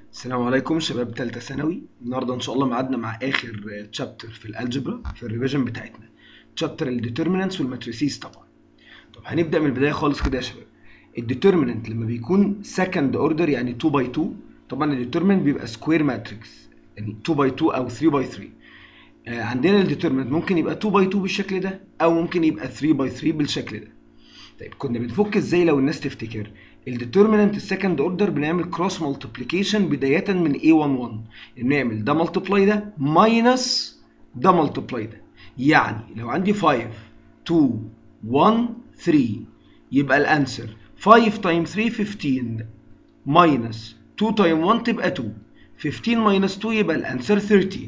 السلام عليكم شباب تالتة ثانوي النهارده ان شاء الله ميعادنا مع اخر تشابتر في الالجبرا في الريفيجن بتاعتنا تشابتر الديترمينانتس والماتريسيز طبعا طب هنبدا من البدايه خالص كده يا شباب الديترمينانت لما بيكون سكند اوردر يعني 2 باي 2 طبعا الديترمينانت بيبقى سكوير ماتريكس يعني 2 باي 2 او 3 باي 3 آه عندنا الديترمينانت ممكن يبقى 2 باي 2 بالشكل ده او ممكن يبقى 3 باي 3 بالشكل ده طيب كنا بنفك ازاي لو الناس تفتكر الديترمينانت السكند اوردر بنعمل كروس مالتيبليكيشن بدايه من A11 نعمل ده ملتبلاي ده ماينس ده ملتبلاي ده يعني لو عندي 5 2 1 3 يبقى الانسر 5 تايم 3 15 ماينس 2 تايم 1 تبقى 2 15 ماينس 2 يبقى الانسر 13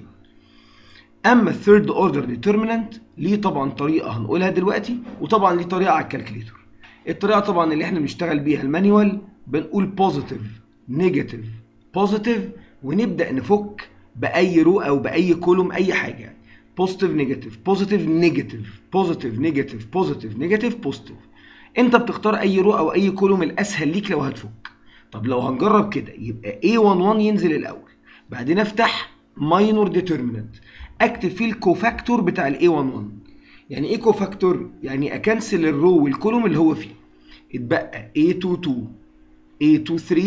اما الثيرد اوردر ديترمينانت ليه طبعا طريقه هنقولها دلوقتي وطبعا ليه طريقه على الكالكليتور الطريقه طبعا اللي احنا بنشتغل بيها المانيوال بنقول بوزيتيف نيجاتيف بوزيتيف ونبدا نفك باي رو او باي كولوم اي حاجه بوزيتيف نيجاتيف بوزيتيف نيجاتيف بوزيتيف نيجاتيف بوزيتيف نيجاتيف بوزيتيف انت بتختار اي رو او اي كولوم الاسهل ليك لو هتفك طب لو هنجرب كده يبقى A11 ينزل الاول بعدين افتح ماينور ديترمينانت اكتب فيه الكوفاكتور بتاع ال A11 يعني ايه كوفاكتور يعني اكنسل الرو والكولوم اللي هو فيه اتبقى A22 A23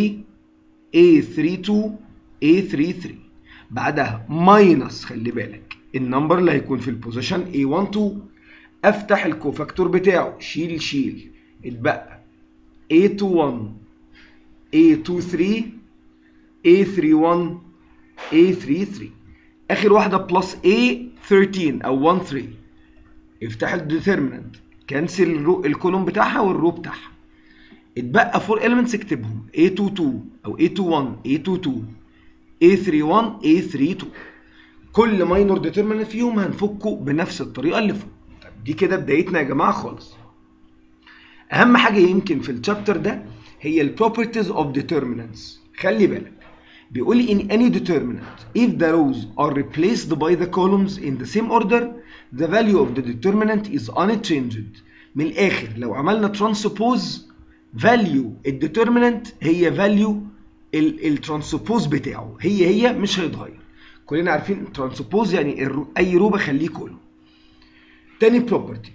A32 A33 بعدها ماينس خلي بالك النمبر اللي هيكون في البوزيشن A12 افتح الكوفاكتور بتاعه شيل شيل اتبقى A21 A23 A31 A33 اخر واحده بلس A13 او 1 3 افتح الديترمينانت كنسل الرو الكولوم بتاعها والرو بتاعها اتبقى 4 elements اكتبهم A22 او A21 A22 A31 A32 كل ماينور ديترمينانت فيهم هنفكه بنفس الطريقه اللي فوق طب دي كده بدايتنا يا جماعه خالص اهم حاجه يمكن في الشابتر ده هي البروبرتيز اوف ديترمينانتس خلي بالك بيقول لي in any determinant if the rows are replaced by the columns in the same order the value of the determinant is unchanged من الاخر لو عملنا transpose value الديترمينانت هي value الترانسبوز بتاعه هي هي مش هيتغير كلنا عارفين transpose يعني اي رو بخليه كله تاني property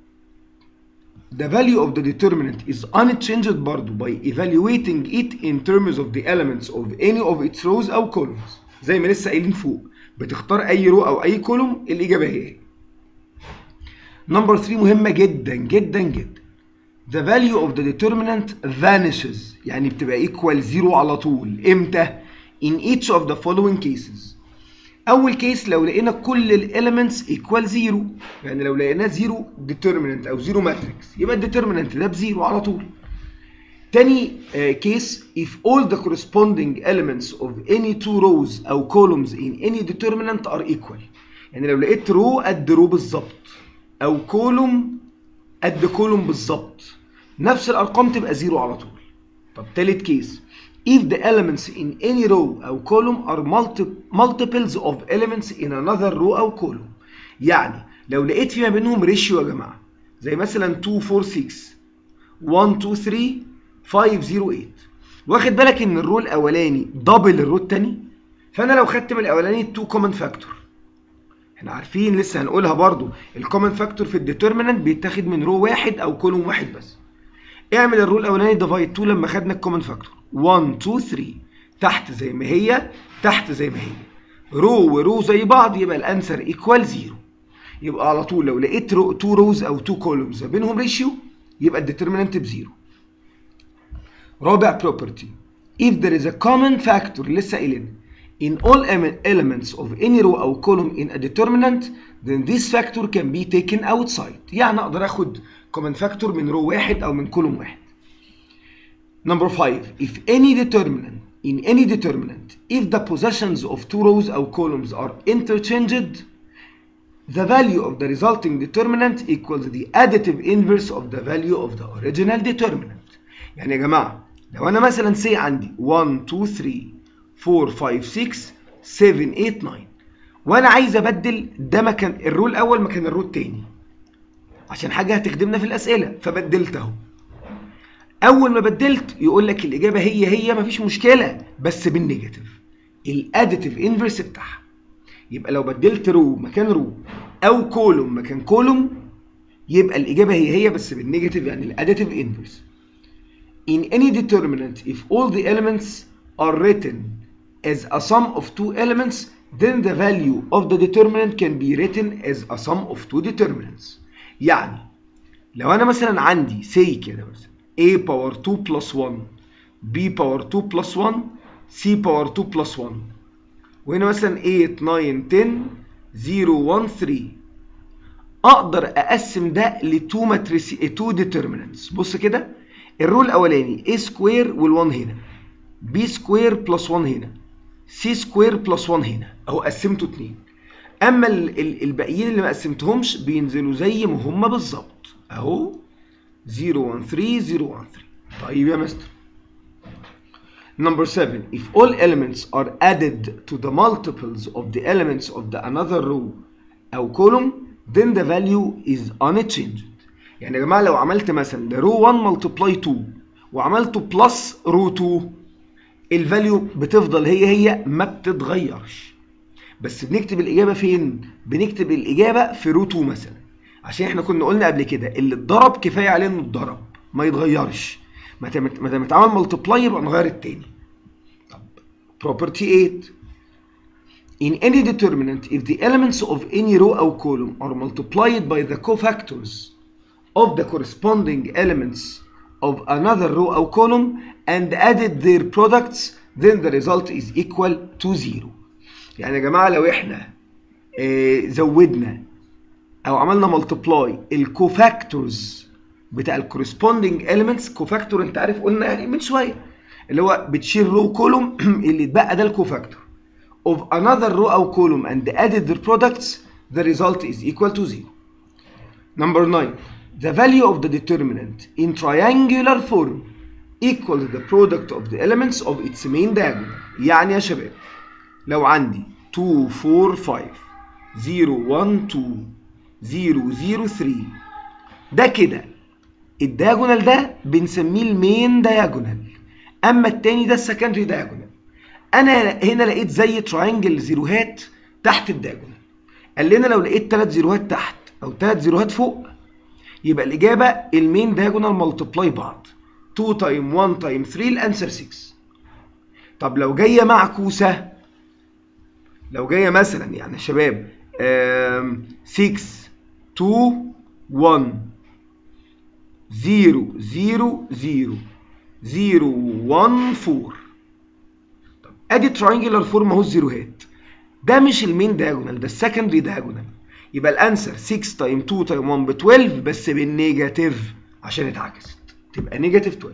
the value of the determinant is unchanged برضه by evaluating it in terms of the elements of any of its rows أو columns زي ما لسه قايلين فوق بتختار أي رو أو أي كولوم الإجابة هي نمبر 3 مهمة جدا جدا جدا the value of the determinant vanishes يعني بتبقى equal zero على طول إمتى؟ in each of the following cases اول كيس لو لقينا كل الاليمنتس ايكوال زيرو يعني لو لقيناه زيرو ديترمينانت او زيرو ماتريكس يبقى الديترمينانت ده بزيرو على طول تاني كيس uh, if all the corresponding elements of any two rows او columns in any determinant are equal يعني لو لقيت رو قد رو بالظبط او كولوم قد كولوم بالظبط نفس الارقام تبقى زيرو على طول طب تالت كيس if the elements in any row أو column are multi multiples of elements in another row أو column يعني لو لقيت في ما بينهم ريشيو يا جماعة زي مثلا 2 4 6 1 2 3 5 0 8 واخد بالك ان الرو الاولاني دبل الرو التاني فانا لو خدت من الاولاني 2 كومن فاكتور احنا عارفين لسه هنقولها برضو الكومن فاكتور في الديترمينانت بيتاخد من رو واحد او كولوم واحد بس اعمل الرول الاولاني ديفايد 2 لما خدنا الكومن فاكتور 1 2 3 تحت زي ما هي تحت زي ما هي رو ورو زي بعض يبقى الانسر ايكوال 0 يبقى على طول لو لقيت رو 2 روز او 2 كولومز بينهم ريشيو يبقى الديترمينانت بزيرو رابع بروبرتي if there is a common factor لسه قايلين in all elements of any row او column in a determinant then this factor can be taken outside يعني اقدر اخد common factor من رو واحد او من كولوم واحد Number 5. If any determinant in any determinant if the possessions of two rows or columns are interchanged the value of the resulting determinant equals the additive inverse of the value of the original determinant يعني يا جماعة لو أنا مثلا say عندي 1 2 3 4 5 6 7 8 9 وأنا عايز أبدل ده مكان الرو الأول مكان الرو التاني عشان حاجة هتخدمنا في الأسئلة فبدلت أهو اول ما بدلت يقول لك الاجابه هي هي مفيش مشكله بس بالنيجاتيف الاديتيف انفرس بتاعها يبقى لو بدلت رو مكان رو او كولوم مكان كولوم يبقى الاجابه هي هي بس بالنيجاتيف يعني الاديتيف انفرس in any determinant if all the elements are written as a sum of two elements then the value of the determinant can be written as a sum of two determinants يعني لو انا مثلا عندي say كده مثلا a power 2 plus 1 b power 2 plus 1 c power 2 plus 1 وهنا مثلا 8 9 10 0 1 3 اقدر اقسم ده ل 2 ماتريس 2 determinants بص كده الرول الاولاني a سكوير وال1 هنا b سكوير بلس 1 هنا c سكوير بلس 1 هنا اهو قسمته 2 اما ال ال الباقيين اللي ما قسمتهمش بينزلوا زي ما هم بالظبط اهو 0 1 3 0 1 3 طيب يا مستر Number 7 if all elements are added to the multiples of the elements of the another row أو column then the value is unchanged يعني يا جماعة لو عملت مثلا row 1 multiply 2 وعملته plus row 2 الفاليو بتفضل هي هي ما بتتغيرش بس بنكتب الإجابة فين؟ بنكتب الإجابة في row 2 مثلا عشان احنا كنا قلنا قبل كده اللي اتضرب كفاية عليه انه اتضرب ما يتغيرش ما دام اتعمل ملتبلاي يبقى نغير التاني طب property 8 in any determinant if the elements of any row or column are multiplied by the cofactors of the corresponding elements of another row or column and added their products then the result is equal to zero يعني يا جماعة لو احنا اه زودنا او عملنا ملتبلاي الكوفاكتورز بتاع الكورسبوندنج اليمنتس كوفاكتور انت عارف قلنا يعني من شويه اللي هو بتشيل رو كولوم اللي اتبقى ده الكوفاكتور of another row او column and added their products the result is equal to zero number 9 the value of the determinant in triangular form equals the product of the elements of its main diagonal يعني يا شباب لو عندي 2 4 5 0 1 2 0 0 3 ده كده الدياجونال ده بنسميه المين دياجونال اما التاني ده السكندري دياجونال انا هنا لقيت زي تراينجل زيروهات تحت الدياجونال قال لنا لو لقيت ثلاث زيروهات تحت او ثلاث زيروهات فوق يبقى الاجابه المين دياجونال ملتبلاي بعض 2 تايم 1 تايم 3 الانسر 6 طب لو جايه معكوسه لو جايه مثلا يعني يا شباب 6 2 1 0 0 0 0 1 4 طب ادي تراينجلر فورم اهو الزيروهات ده مش المين دايجونال ده السكندري دايجونال يبقى الانسر 6 تايم 2 تايم 1 ب 12 بس بالنيجاتيف عشان اتعكست تبقى نيجاتيف 12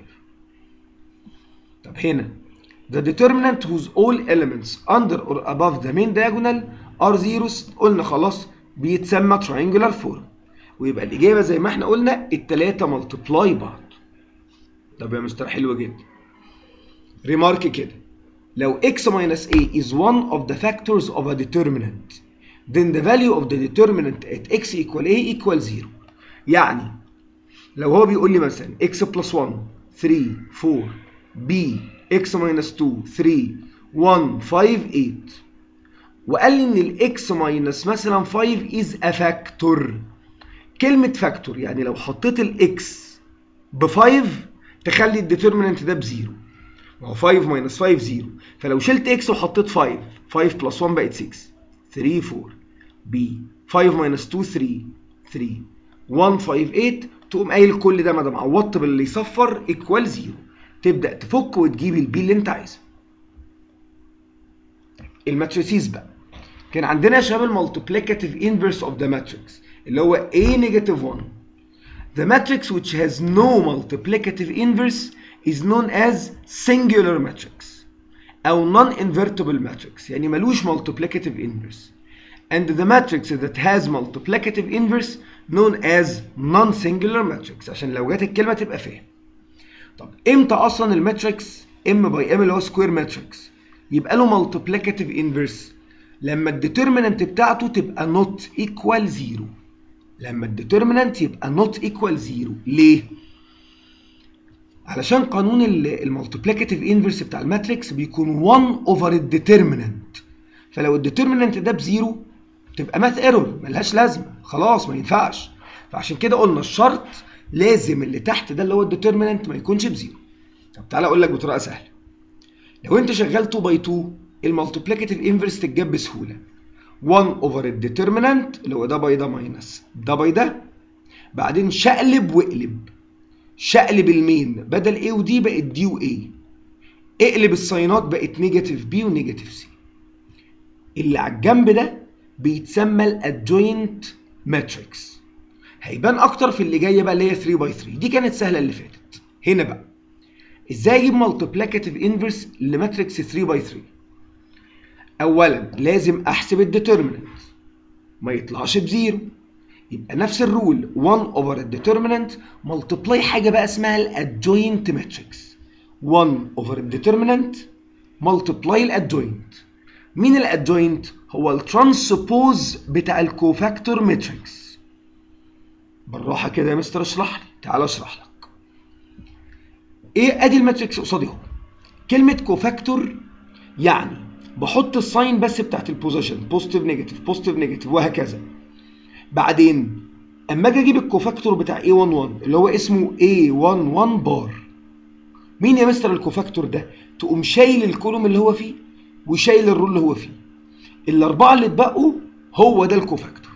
طب هنا the determinant whose all elements under or above the main diagonal are zeros قلنا خلاص بيتسمى triangular form ويبقى الإجابة زي ما احنا قلنا التلاتة ملتبلاي بعض طب يا مستر حلو جدا ريمارك كده لو x minus a is one of the factors of a determinant then the value of the determinant at x equal a equal 0 يعني لو هو بيقول لي مثلا x plus 1 3 4 b x minus 2 3 1 5 8 وقال لي ان الاكس ماينس مثلا 5 از ا فاكتور كلمه فاكتور يعني لو حطيت الاكس ب 5 تخلي الديترمينانت ده بزيرو ما هو 5 ماينس 5 0 فلو شلت اكس وحطيت 5 5 بلس 1 بقت 6 3 4 بي 5 ماينس 2 3 3 1 5 8 تقوم قايل كل ده ما دام عوضت باللي يصفر ايكوال 0 تبدا تفك وتجيب البي اللي انت عايزها الماتريسيز بقى كان عندنا يا شباب المالتيبليكاتيف انفرس اوف ذا ماتريكس اللي هو a negative 1 the matrix which has no multiplicative inverse is known as singular matrix أو non-invertible matrix يعني ملوش multiplicative inverse and the matrix that has multiplicative inverse known as non-singular matrix عشان لو جت الكلمة تبقى فاهم طب امتى اصلا الماتريكس ام باي ام اللي هو سكوير ماتريكس يبقى له multiplicative inverse لما الديترمينانت بتاعته تبقى not equal 0 لما الديترمينانت يبقى not equal 0 ليه علشان قانون المالتيبليكاتيف انفرس بتاع الماتريكس بيكون 1 اوفر الديترمينانت فلو الديترمينانت ده بزيرو تبقى ماث ايرور ملهاش لازمه خلاص ما ينفعش فعشان كده قلنا الشرط لازم اللي تحت ده اللي هو الديترمينانت ما يكونش بزيرو طب تعالى اقول لك بطريقه سهله لو انت شغال 2 باي 2 المالتيبليكاتيف انفرس تتجاب بسهوله 1 اوفر الديترمينانت اللي هو ده باي ده ماينس ده باي ده بعدين شقلب واقلب شقلب المين بدل A ودي بقت دي و A اقلب الساينات بقت نيجاتيف بي ونيجاتيف سي اللي على الجنب ده بيتسمى الادجوينت ماتريكس هيبان اكتر في اللي جايه بقى اللي هي 3 باي 3 دي كانت سهله اللي فاتت هنا بقى ازاي اجيب مالتيبليكاتيف انفرس لماتريكس 3 باي 3 اولا لازم احسب الديترمينانت ما يطلعش بزيرو يبقى نفس الرول 1 اوفر الديترمينانت ملتبلاي حاجه بقى اسمها الادجوينت ماتريكس 1 اوفر الديترمينانت ملتبلاي الادجوينت مين الادجوينت هو الترانسبوز بتاع الكوفاكتور ماتريكس بالراحه كده يا مستر اشرح لي تعال اشرح لك ايه ادي الماتريكس قصادي اهو كلمه كوفاكتور يعني بحط الساين بس بتاعت البوزيشن بوزيتيف نيجاتيف بوزيتيف نيجاتيف وهكذا بعدين اما اجي اجيب الكوفاكتور بتاع A11 اللي هو اسمه A11 بار مين يا مستر الكوفاكتور ده تقوم شايل الكولوم اللي هو فيه وشايل الرول اللي هو فيه الاربعه اللي اتبقوا هو ده الكوفاكتور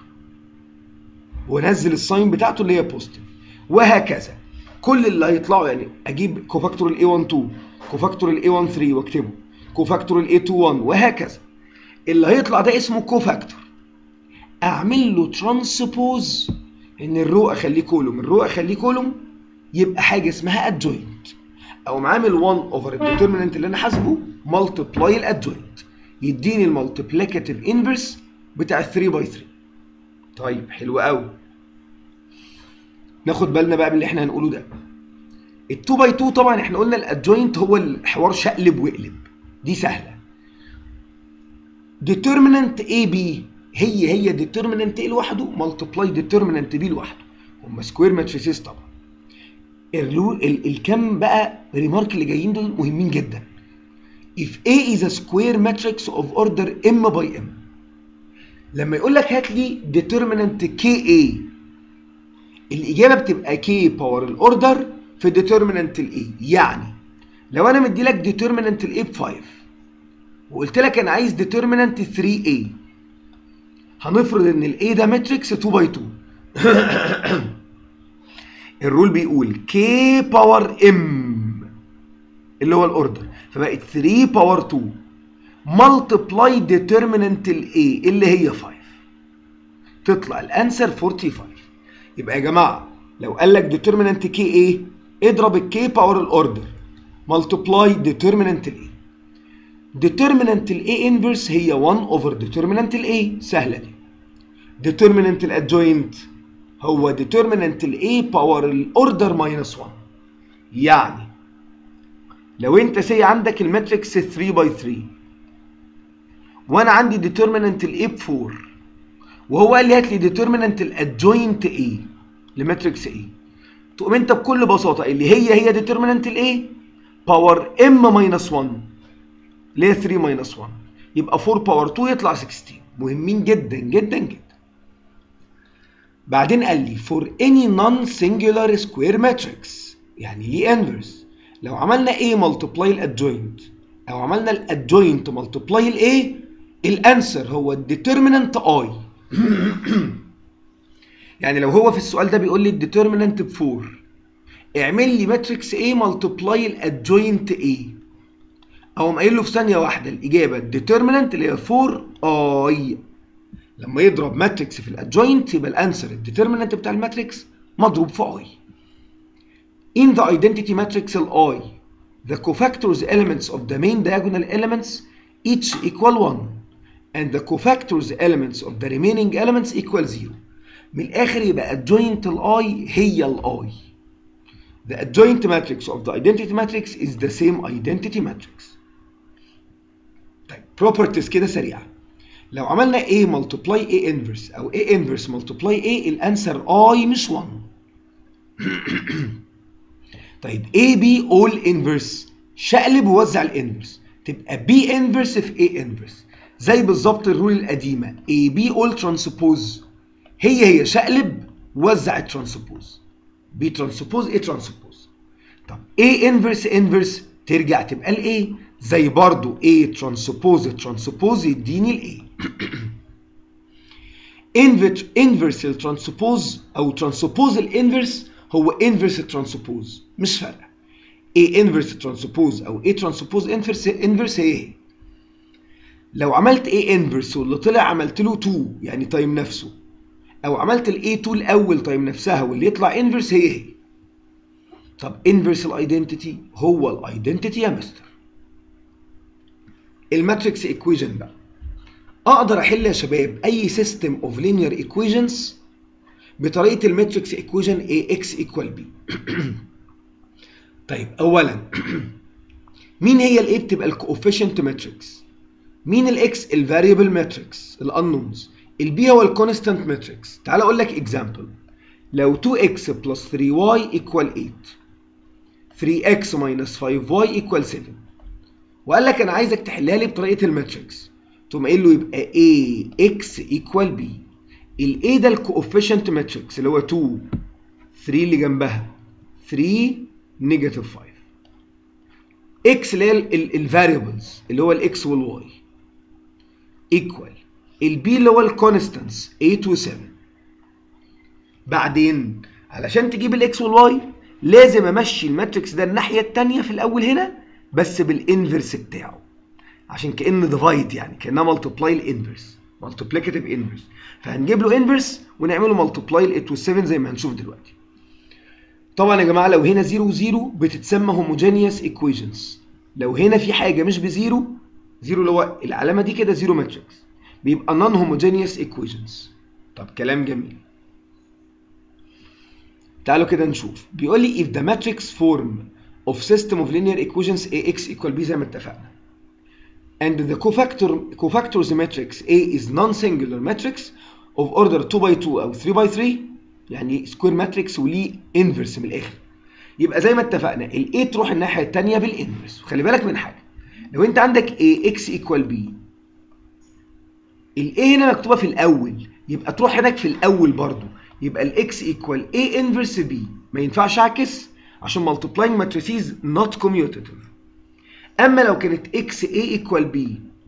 ونزل الساين بتاعته اللي هي بوزيتيف وهكذا كل اللي هيطلعوا يعني اجيب كوفاكتور الاي 12 كوفاكتور الاي 13 واكتبه كوفاكتور الاي 21 وهكذا اللي هيطلع ده اسمه كوفاكتور اعمل له ترانسبوز ان الرو اخليه كولوم الرو اخليه كولوم يبقى حاجه اسمها ادجوينت او عامل 1 اوفر الديترمينانت اللي انا حاسبه ملتبلاي الادجوينت يديني المالتيبليكاتيف انفرس بتاع 3 باي 3 طيب حلو قوي ناخد بالنا بقى من اللي احنا هنقوله ده ال 2 باي 2 طبعا احنا قلنا الادجوينت هو الحوار شقلب واقلب دي سهله ديترمينانت اي بي هي هي ديترمينانت ايه لوحده ملتبلاي ديترمينانت بي لوحده هم سكوير ماتريسيس طبعا ال الكم بقى ريمارك اللي جايين دول مهمين جدا if A is a square matrix of order m by m لما يقول لك هات لي determinant KA الإجابة بتبقى K باور الأوردر في determinant ال A يعني لو أنا مدي لك determinant ال A ب 5 وقلت لك أنا عايز determinant 3A هنفرض ان الاي ده ماتريكس 2 باي 2 الرول بيقول كي باور ام اللي هو الاوردر فبقت 3 باور 2 ملتبلاي ديترمينانت الاي اللي هي 5 تطلع الانسر 45 يبقى يا جماعه لو قال لك ديترمينانت كي ايه اضرب الكي باور الاوردر ملتبلاي ديترمينانت الاي ديترمينانت الاي انفرس هي 1 اوفر ديترمينانت الاي سهله دي ديترمينانت الادجوينت هو ديترمينانت الاي باور الاوردر ماينس 1 يعني لو انت سي عندك الماتريكس 3 باي 3 وانا عندي ديترمينانت الاي ب 4 وهو قال لي هات لي ديترمينانت الادجوينت اي لماتريكس اي تقوم انت بكل بساطه اللي هي هي ديترمينانت الاي باور ام ماينس 1 اللي هي 3 ماينس 1 يبقى 4 باور 2 يطلع 16 مهمين جدا جدا جدا بعدين قال لي for any non-singular square matrix يعني ليه inverse لو عملنا A multiply الادجوينت او عملنا الادجوينت multiply ال A الانسر هو الديترمينانت I يعني لو هو في السؤال ده بيقول لي الديترمينانت ب 4 اعمل لي ماتريكس A multiply الادجوينت A اقوم قايل له في ثانيه واحده الاجابه الديترمينانت اللي هي 4 اي لما يضرب ماتريكس في الادجوينت يبقى الانسر الديترمينانت بتاع الماتريكس مضروب في اي in the identity matrix I the cofactors elements of the main diagonal elements each equal 1 and the cofactors elements of the remaining elements equal 0 من الاخر يبقى adjoint ال I هي ال I the adjoint matrix of the identity matrix is the same identity matrix طيب properties كده سريعه لو عملنا A multiply A inverse أو A inverse multiply A الأنسر I مش 1 طيب A B all inverse شقلب ووزع الانفرس تبقى B inverse في A inverse زي بالظبط الرول القديمة A B all transpose هي هي شقلب وزع الترانسبوز B transpose A transpose طب A inverse inverse ترجع تبقى ال A زي برضو A transpose transpose يديني ال A inverse الترانسبوز او ترانسبوز الانفرس هو inverse الترانسبوز مش فارقه A inverse transpose او A transpose inverse inverse هي هي لو عملت A inverse واللي طلع عملت له 2 يعني تايم نفسه او عملت ال A2 الاول تايم نفسها واللي يطلع inverse هي هي طب inverse الايدنتيتي هو الايدنتيتي يا مستر الماتريكس ايكويشن بقى اقدر احل يا شباب اي سيستم اوف لينير ايكويشنز بطريقه الماتريكس ايكويشن ax equal b طيب اولا مين هي الايه بتبقى الكوفيشنت ماتريكس مين الاكس الفاريبل ماتريكس الانونز البي هو الكونستانت ماتريكس تعال اقول لك اكزامبل لو 2x plus 3y equal 8 3x minus 5y equal 7 وقال لك انا عايزك تحلها لي بطريقه الماتريكس تقوم قايل له يبقى ax equal b ال a ده الكوفيشنت ماتريكس اللي هو 2 3 اللي جنبها 3 نيجاتيف 5 x اللي هي الفاريبلز اللي هو الاكس والواي ايكوال البي اللي هو الكونستانس 8 و 7 بعدين علشان تجيب الاكس والواي لازم امشي الماتريكس ده الناحيه الثانيه في الاول هنا بس بالانفرس بتاعه عشان كان ديفايد يعني كانها ملتبلاي الانفرس ملتبليكاتيف انفرس فهنجيب له انفرس ونعمله ملتبلاي ال 8 وال 7 زي ما هنشوف دلوقتي طبعا يا جماعه لو هنا 0 و0 بتتسمى هوموجينيوس ايكويشنز لو هنا في حاجه مش بزيرو زيرو اللي هو العلامه دي كده زيرو ماتريكس بيبقى نون هوموجينيوس ايكويشنز طب كلام جميل تعالوا كده نشوف بيقول لي if the matrix form of system of linear equations ax equal b زي ما اتفقنا and the cofactor cofactors matrix A is non-singular matrix of order 2 by 2 أو 3 by 3 يعني سكوير ماتريكس وليه انفرس من الآخر يبقى زي ما اتفقنا ال A تروح الناحية التانية بالانفرس وخلي بالك من حاجة لو أنت عندك A x equal B ال A هنا مكتوبة في الأول يبقى تروح هناك في الأول برضو يبقى ال x equal A inverse B ما ينفعش أعكس عشان multiplying matrices not commutative اما لو كانت x a equal b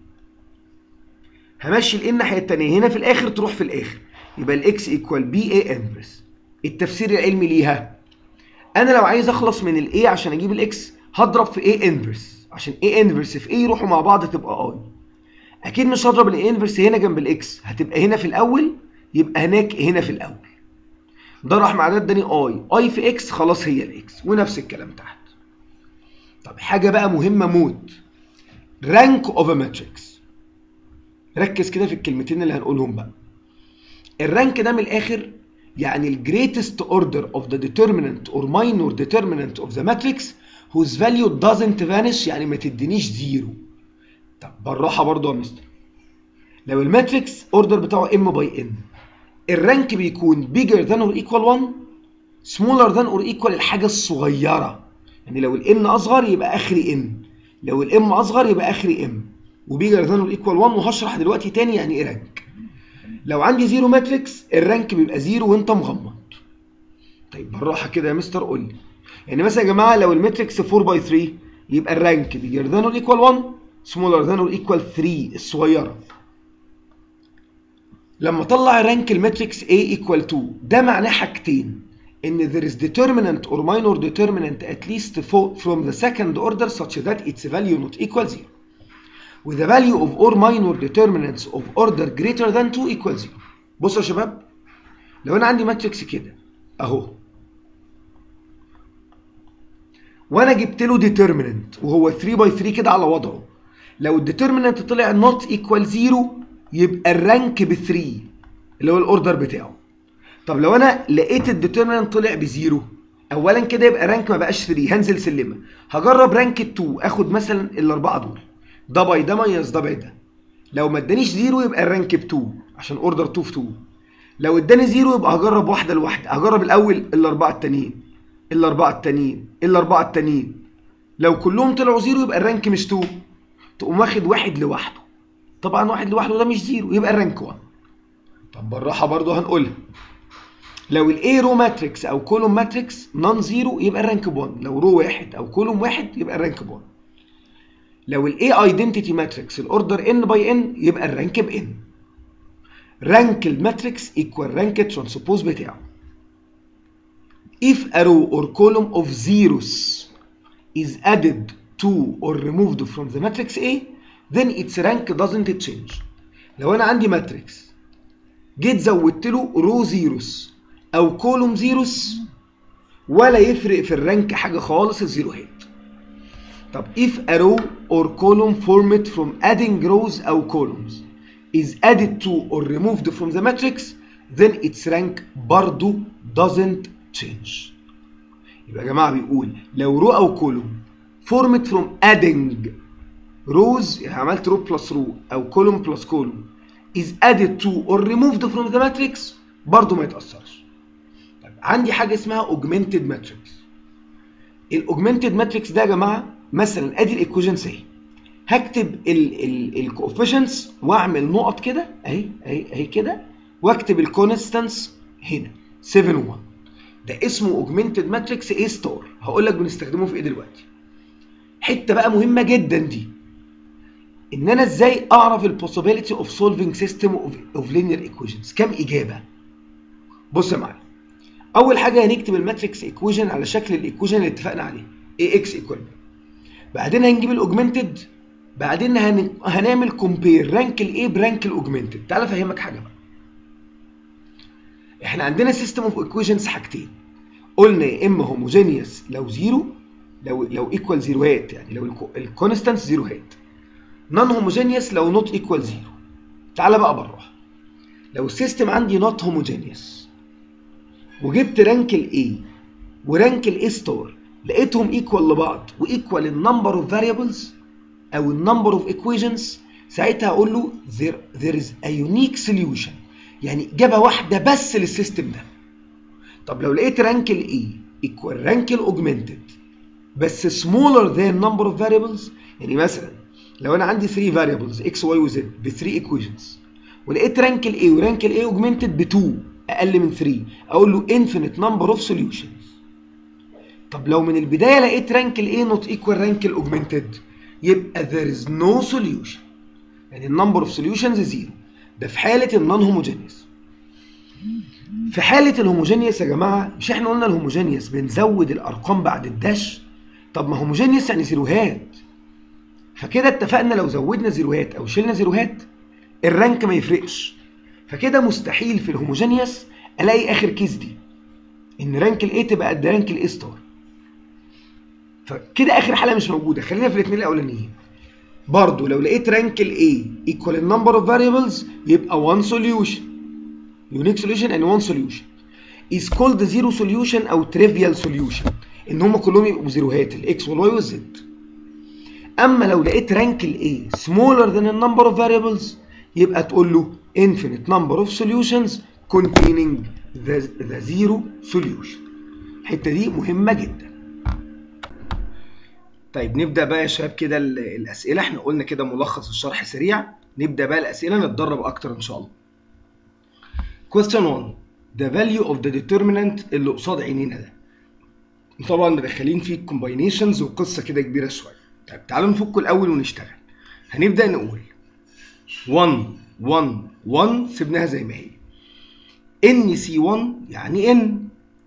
همشي ال الناحيه الثانيه هنا في الاخر تروح في الاخر يبقى ال x equal b a inverse التفسير العلمي ليها انا لو عايز اخلص من ال a عشان اجيب ال x هضرب في a inverse عشان a inverse في a يروحوا مع بعض تبقى i اكيد مش هضرب ال a inverse هنا جنب ال x هتبقى هنا في الاول يبقى هناك هنا في الاول ده راح مع ده اداني i i في x خلاص هي ال x ونفس الكلام تحت طب حاجة بقى مهمة موت rank of a matrix ركز كده في الكلمتين اللي هنقولهم بقى الرانك ده من الآخر يعني ال greatest order of the determinant or minor determinant of the matrix whose value doesn't vanish يعني ما تدينيش زيرو طب بالراحة برضو يا مستر لو الماتريكس اوردر بتاعه m by n الرانك بيكون bigger than or equal 1 smaller than or equal الحاجة الصغيرة يعني لو الان اصغر يبقى اخري ان لو الام اصغر يبقى اخري ام وبيجر ذان ايكوال 1 وهشرح دلوقتي تاني يعني ايه رانك لو عندي زيرو ماتريكس الرانك بيبقى زيرو وانت مغمض طيب بالراحه كده يا مستر قول لي يعني مثلا يا جماعه لو الماتريكس 4 باي 3 يبقى الرانك بيجر ذان ايكوال 1 سمولر ذان ايكوال 3 الصغيره لما اطلع الرانك الماتريكس A equal 2 ده معناه حاجتين ان there is determinant or minor determinant at least from the second order such that its value not equal 0 with the value of all minor determinants of order greater than 2 equal 0 بصوا يا شباب لو انا عندي ماتريكس كده اهو وانا جبت له determinant وهو 3 باي 3 كده على وضعه لو الديترمينانت طلع not equal 0 يبقى الرانك ب 3 اللي هو الاوردر بتاعه طب لو انا لقيت الديترمينانت طلع بزيرو اولا كده يبقى رانك ما بقاش 3 هنزل سلمه هجرب رانك 2 اخد مثلا الاربعه دول ده باي ده ماينس ده باي ده لو ما ادانيش زيرو يبقى الرانك ب 2 عشان اوردر 2 في 2 لو اداني زيرو يبقى هجرب واحده لواحده هجرب الاول الاربعه التانيين الاربعه التانيين الاربعه التانيين لو كلهم طلعوا زيرو يبقى الرانك مش 2 تقوم واخد واحد لوحده طبعا واحد لوحده ده مش زيرو يبقى الرانك 1 طب بالراحه برضه هنقولها لو الاي رو ماتريكس او كولوم ماتريكس نون زيرو يبقى الرانك 1 لو رو واحد او كولوم واحد يبقى الرانك 1 لو الاي ايدنتيتي ماتريكس الاوردر ان باي ان يبقى الرانك بان رانك الماتريكس ايكوال رانك الترانسبوز بتاعه if a row or column of zeros is added to or removed from the matrix A then its rank doesn't change لو انا عندي ماتريكس جيت زودت له رو زيروس او كولوم زيروس ولا يفرق في الرانك حاجه خالص الزيروهات طب if a row or column formed from adding rows او columns is added to or removed from the matrix then its rank برضو doesn't change يبقى يا جماعه بيقول لو رو او كولوم formed from adding rows يعني عملت رو بلس رو او كولوم بلس كولوم is added to or removed from the matrix برضو ما يتأثرش طيب عندي حاجة اسمها augmented matrix الاوجمنتد ماتريكس ده يا جماعة مثلا ادي الايكويشنز اهي هكتب الكوفيشنتس واعمل نقط كده اهي اهي اهي كده واكتب الكونستانس هنا 7 1 ده اسمه اوجمنتد ماتريكس اي ستار هقول لك بنستخدمه في ايه دلوقتي حته بقى مهمه جدا دي ان انا ازاي اعرف البوسيبيليتي اوف سولفينج سيستم اوف لينير ايكويشنز كام اجابه بص يا معلم اول حاجه هنكتب الماتريكس ايكويشن على شكل الايكويشن اللي اتفقنا عليه اي اكس ايكوال بعدين هنجيب الاوجمنتد بعدين هن... هنعمل كومبير رانك الاي برانك الاوجمنتد تعال افهمك حاجه بقى احنا عندنا سيستم اوف ايكويشنز حاجتين قلنا يا اما هوموجينيوس لو زيرو لو لو ايكوال زيروهات يعني لو الكونستانس زيروهات نون هوموجينيوس لو نوت ايكوال زيرو تعالى بقى بالراحه لو السيستم عندي نوت هوموجينيوس وجبت رانك الاي ورانك الاي ستار لقيتهم ايكوال لبعض وايكوال النمبر اوف فاريبلز او النمبر اوف ايكويشنز ساعتها اقول له there, there is a unique solution يعني اجابه واحده بس للسيستم ده طب لو لقيت رانك الاي ايكوال رانك الاوجمنتد بس smaller than number of variables يعني مثلا لو انا عندي 3 variables x y و z ب 3 equations ولقيت رانك الاي ورانك الاي اوجمنتد ب 2 اقل من 3 اقول له infinite number of solutions طب لو من البدايه لقيت رانك الاي نوت ايكوال رانك الاوجمنتد يبقى there is no solution يعني النمبر اوف solutions زيرو ده في حاله النون هوموجينيوس في حاله الهوموجينيوس يا جماعه مش احنا قلنا الهوموجينيوس بنزود الارقام بعد الداش طب ما هوموجينيوس يعني زيروهات فكده اتفقنا لو زودنا زيروهات او شلنا زيروهات الرانك ما يفرقش فكده مستحيل في الهوموجينيوس الاقي اخر كيس دي ان رانك الاي تبقى قد رانك الاي ستار فكده اخر حاله مش موجوده خلينا في الاثنين الاولانيين برضو لو لقيت رانك الاي equal النمبر اوف variables يبقى one solution unique solution and one solution is called zero solution او trivial solution ان هم كلهم يبقوا زيروهات الاكس والواي والزد اما لو لقيت رانك الاي smaller than the number of variables يبقى تقول له infinite number of solutions containing the, the zero solution الحته دي مهمه جدا طيب نبدا بقى يا شباب كده الاسئله احنا قلنا كده ملخص الشرح سريع نبدا بقى الاسئله نتدرب اكتر ان شاء الله question 1 the value of the determinant اللي قصاد عينينا ده طبعا مدخلين فيه الكومباينيشنز وقصه كده كبيره شويه طيب تعالوا نفكه الاول ونشتغل هنبدا نقول 1 1 1 سيبناها زي ما هي ان سي 1 يعني ان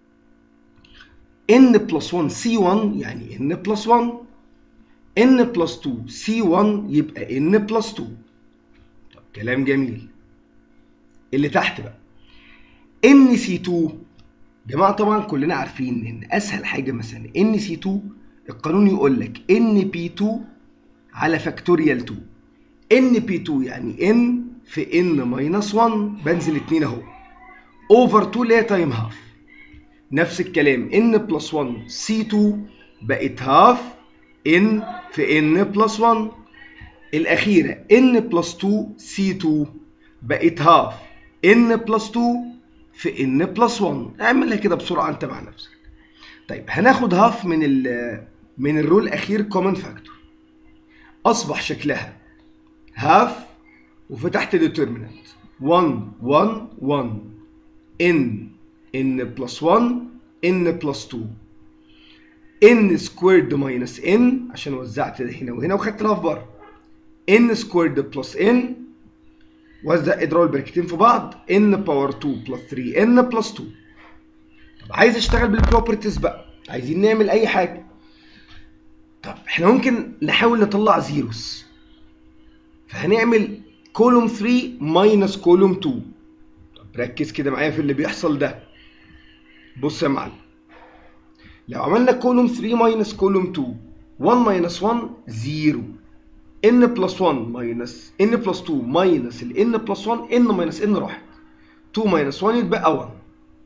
n بلس 1 سي 1 يعني n بلس 1 n بلس 2 سي 1 يبقى n بلس 2 طب كلام جميل اللي تحت بقى n سي 2 جماعه طبعا كلنا عارفين ان اسهل حاجه مثلا n سي 2 القانون يقول لك n بي 2 على فاكتوريال 2 n بي 2 يعني n في n ماينس 1 بنزل 2 اهو اوفر 2 اللي هي تايم هاف نفس الكلام n بلس 1 c2 بقت هاف n في n بلس 1 الأخيرة n بلس 2 c2 بقت هاف n بلس 2 في n بلس 1 اعملها كده بسرعة أنت مع نفسك طيب هناخد هاف من ال من الرو الاخير كومن فاكتور اصبح شكلها هاف وفتحت ديترمينانت 1 1 1 ان ان بلس 1 ان بلس 2 ان سكويرد ماينس ان عشان وزعت ده هنا وهنا وخدت الهاف بره ان سكويرد بلس ان وزع اضرب البركتين في بعض ان باور 2 بلس 3 ان بلس 2 طب عايز اشتغل بالبروبرتيز بقى عايزين نعمل اي حاجه طب احنا ممكن نحاول نطلع زيروز فهنعمل كولوم 3 ماينس كولوم 2 طب ركز كده معايا في اللي بيحصل ده بص يا معلم لو عملنا كولوم 3 ماينس كولوم 2 1 ماينس 1 0 n بلس 1 ماينس n بلس 2 ماينس ال n بلس 1 n ماينس n راحت 2 ماينس 1 يتبقى 1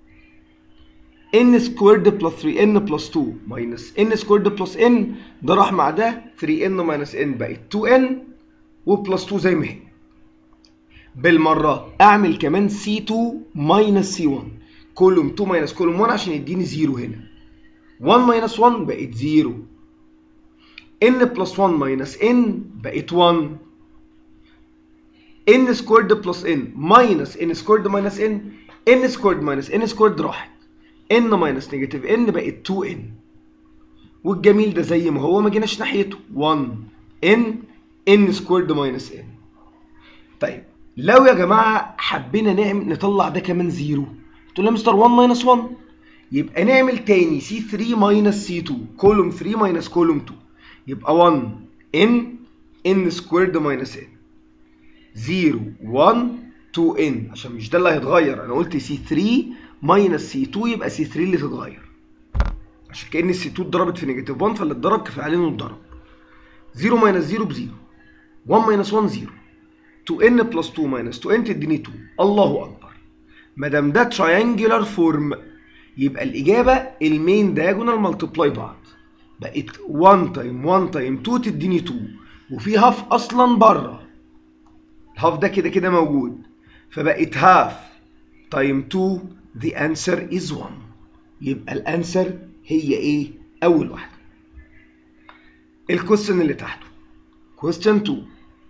n سكويرد بلس 3 n بلس 2 ماينس n سكويرد بلس n ده راح مع ده 3 n ماينس n بقت 2 n وبلس 2 زي ما هي بالمرة اعمل كمان c2 ماينس c1 كولوم 2 ماينس كولوم 1 عشان يديني 0 هنا 1 ماينس 1 بقت 0 n بلس 1 ماينس n بقت 1 n سكويرد بلس n ماينس n سكويرد ماينس n n سكويرد ماينس n سكويرد راحت n ماينس نيجاتيف n بقت 2n والجميل ده زي ما هو ما جيناش ناحيته 1 n n سكويرد ماينس n طيب لو يا جماعه حبينا نعمل نطلع ده كمان زيرو تقول لي مستر 1 ماينس 1 يبقى نعمل تاني سي 3 ماينس سي 2 كولوم 3 ماينس كولوم 2 يبقى 1 ان ان سكويرد ماينس ان 0 1 2 ان عشان مش ده اللي هيتغير انا قلت سي 3 ماينس سي 2 يبقى سي 3 اللي تتغير عشان كان السي 2 اتضربت في نيجاتيف 1 فاللي اتضرب كفايه عليه انه اتضرب 0 ماينس 0 ب 0 1 ماينس 1 0 2 ان بلس 2 ماينس 2 ان تديني 2 الله اكبر ما دام ده تراينجلر فورم يبقى الاجابه المين دايجونال ملتبلاي بعض بقت 1 تايم 1 تايم 2 تديني 2 وفي هاف اصلا بره الهاف ده كده كده موجود فبقت هاف تايم 2 the answer is 1 يبقى الانسر هي ايه اول واحده الكويستشن اللي تحته كويستشن 2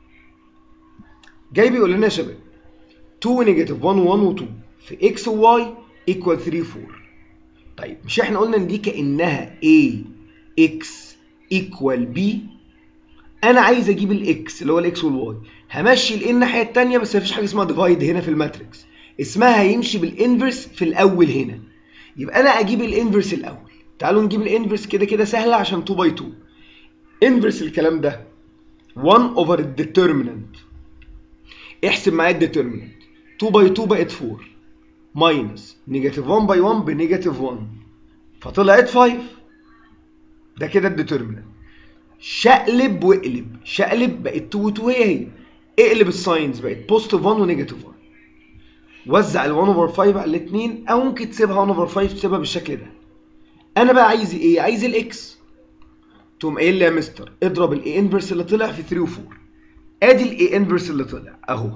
جاي بيقول لنا يا شباب 2 نيجاتيف 1 1 و 2 في x و y equal 3 4 طيب مش احنا قلنا ان دي كانها a x equal b انا عايز اجيب الاكس اللي هو الاكس والواي همشي الان الناحيه الثانيه بس مفيش حاجه اسمها ديفايد هنا في الماتريكس اسمها هيمشي بالانفرس في الاول هنا يبقى انا اجيب الانفرس الاول تعالوا نجيب الانفرس كده كده سهله عشان 2 باي 2 انفرس الكلام ده 1 اوفر الديترمينانت احسب معايا الديترمينانت 2 باي 2 بقت 4 ماينس نيجاتيف 1 باي 1 بنيجاتيف 1 فطلعت 5 ده كده الديترمينانت شقلب واقلب شقلب بقت 2 و 2 هي هي اقلب الساينز بقت بوزيتيف 1 ونيجاتيف 1 وزع ال 1 اوفر 5 على الاثنين او ممكن تسيبها 1 اوفر 5 تسيبها بالشكل ده انا بقى عايز ايه عايز الاكس تقوم قايل لي يا مستر اضرب الاي انفرس اللي طلع في 3 و 4 ادي الاي انفرس اللي طلع اهو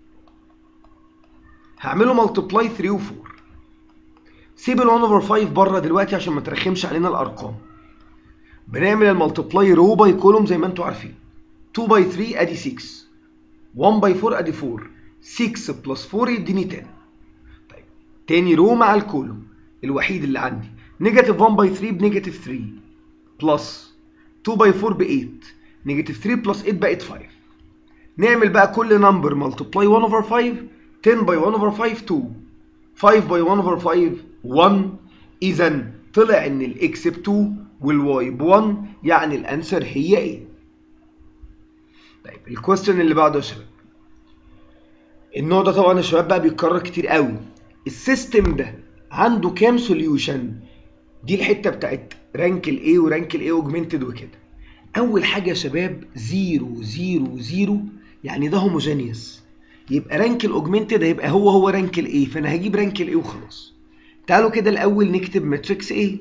هعمله ملتبلاي 3 و 4 سيب ال 1 اوفر 5 بره دلوقتي عشان ما ترخمش علينا الارقام بنعمل الملتبلاي رو باي كولوم زي ما انتم عارفين 2 باي 3 ادي 6 1 باي 4 ادي 4 6 بلس 4 يديني 10 طيب تاني رو مع الكولوم الوحيد اللي عندي نيجاتيف 1 باي 3 بنيجاتيف 3 بلس 2 باي 4 ب 8 نيجاتيف 3 بلس 8 بقت 5 نعمل بقى كل نمبر ملتبلاي 1 اوفر 5 10 باي 1 اوفر 5 2 5 باي 1 اوفر 5 1 اذا طلع ان الاكس ب 2 والواي ب 1 يعني الانسر هي ايه طيب الكويستشن اللي بعده يا شباب النوع ده طبعا يا شباب بقى بيتكرر كتير قوي السيستم ده عنده كام سوليوشن دي الحته بتاعت رانك الاي ورانك الاي اوجمنتد وكده اول حاجه يا شباب 0 0 0 يعني ده هوموجينيوس يبقى رانك الاوجمنتد هيبقى هو هو رانك الاي فانا هجيب رانك الاي وخلاص تعالوا كده الاول نكتب ماتريكس ايه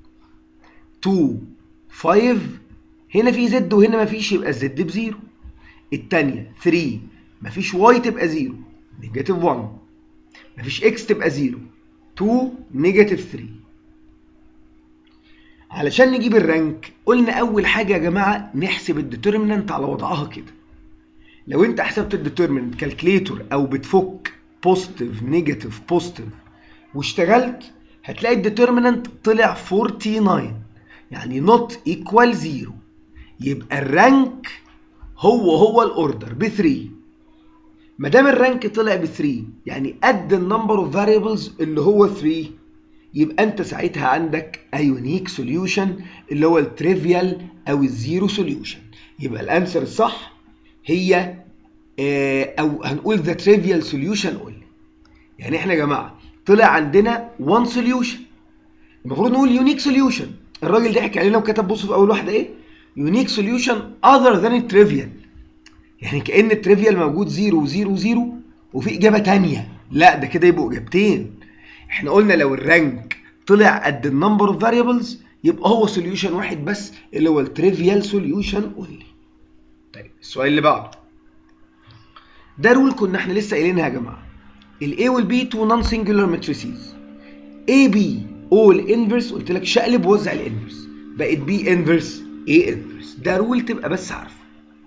2 5 هنا في زد وهنا مفيش يبقى الزد بزيرو التانية 3 مفيش واي تبقى زيرو نيجاتيف 1 مفيش اكس تبقى زيرو 2 نيجاتيف 3 علشان نجيب الرانك قلنا اول حاجه يا جماعه نحسب الديترمينانت على وضعها كده لو انت حسبت الديترمينانت كالكليتور او بتفك بوزيتيف نيجاتيف بوزيتيف واشتغلت هتلاقي الديترمينانت طلع 49 يعني نوت ايكوال 0 يبقى الرانك هو هو الاوردر ب 3 ما دام الرانك طلع ب 3 يعني قد النمبر اوف فاريبلز اللي هو 3 يبقى انت ساعتها عندك ايونيك سوليوشن اللي هو التريفيال او الزيرو سوليوشن يبقى الانسر الصح هي اه او هنقول ذا تريفيال سوليوشن اونلي يعني احنا يا جماعه طلع عندنا وان سوليوشن المفروض نقول يونيك سوليوشن الراجل ضحك علينا وكتب بص في اول واحده ايه يونيك سوليوشن اذر ذان التريفيال يعني كان التريفيال موجود 0 0 0 وفي اجابه ثانيه لا ده كده يبقوا اجابتين احنا قلنا لو الرانك طلع قد النمبر اوف فاريبلز يبقى هو سوليوشن واحد بس اللي هو التريفيال سوليوشن اونلي طيب السؤال اللي بعده ده رول كنا احنا لسه قايلينها يا جماعه الاي والبي تو نون سنجولار ماتريسيز اي بي اول انفرس قلت لك شقلب وزع الانفرس بقت بي انفرس اي انفرس ده رول تبقى بس عارفه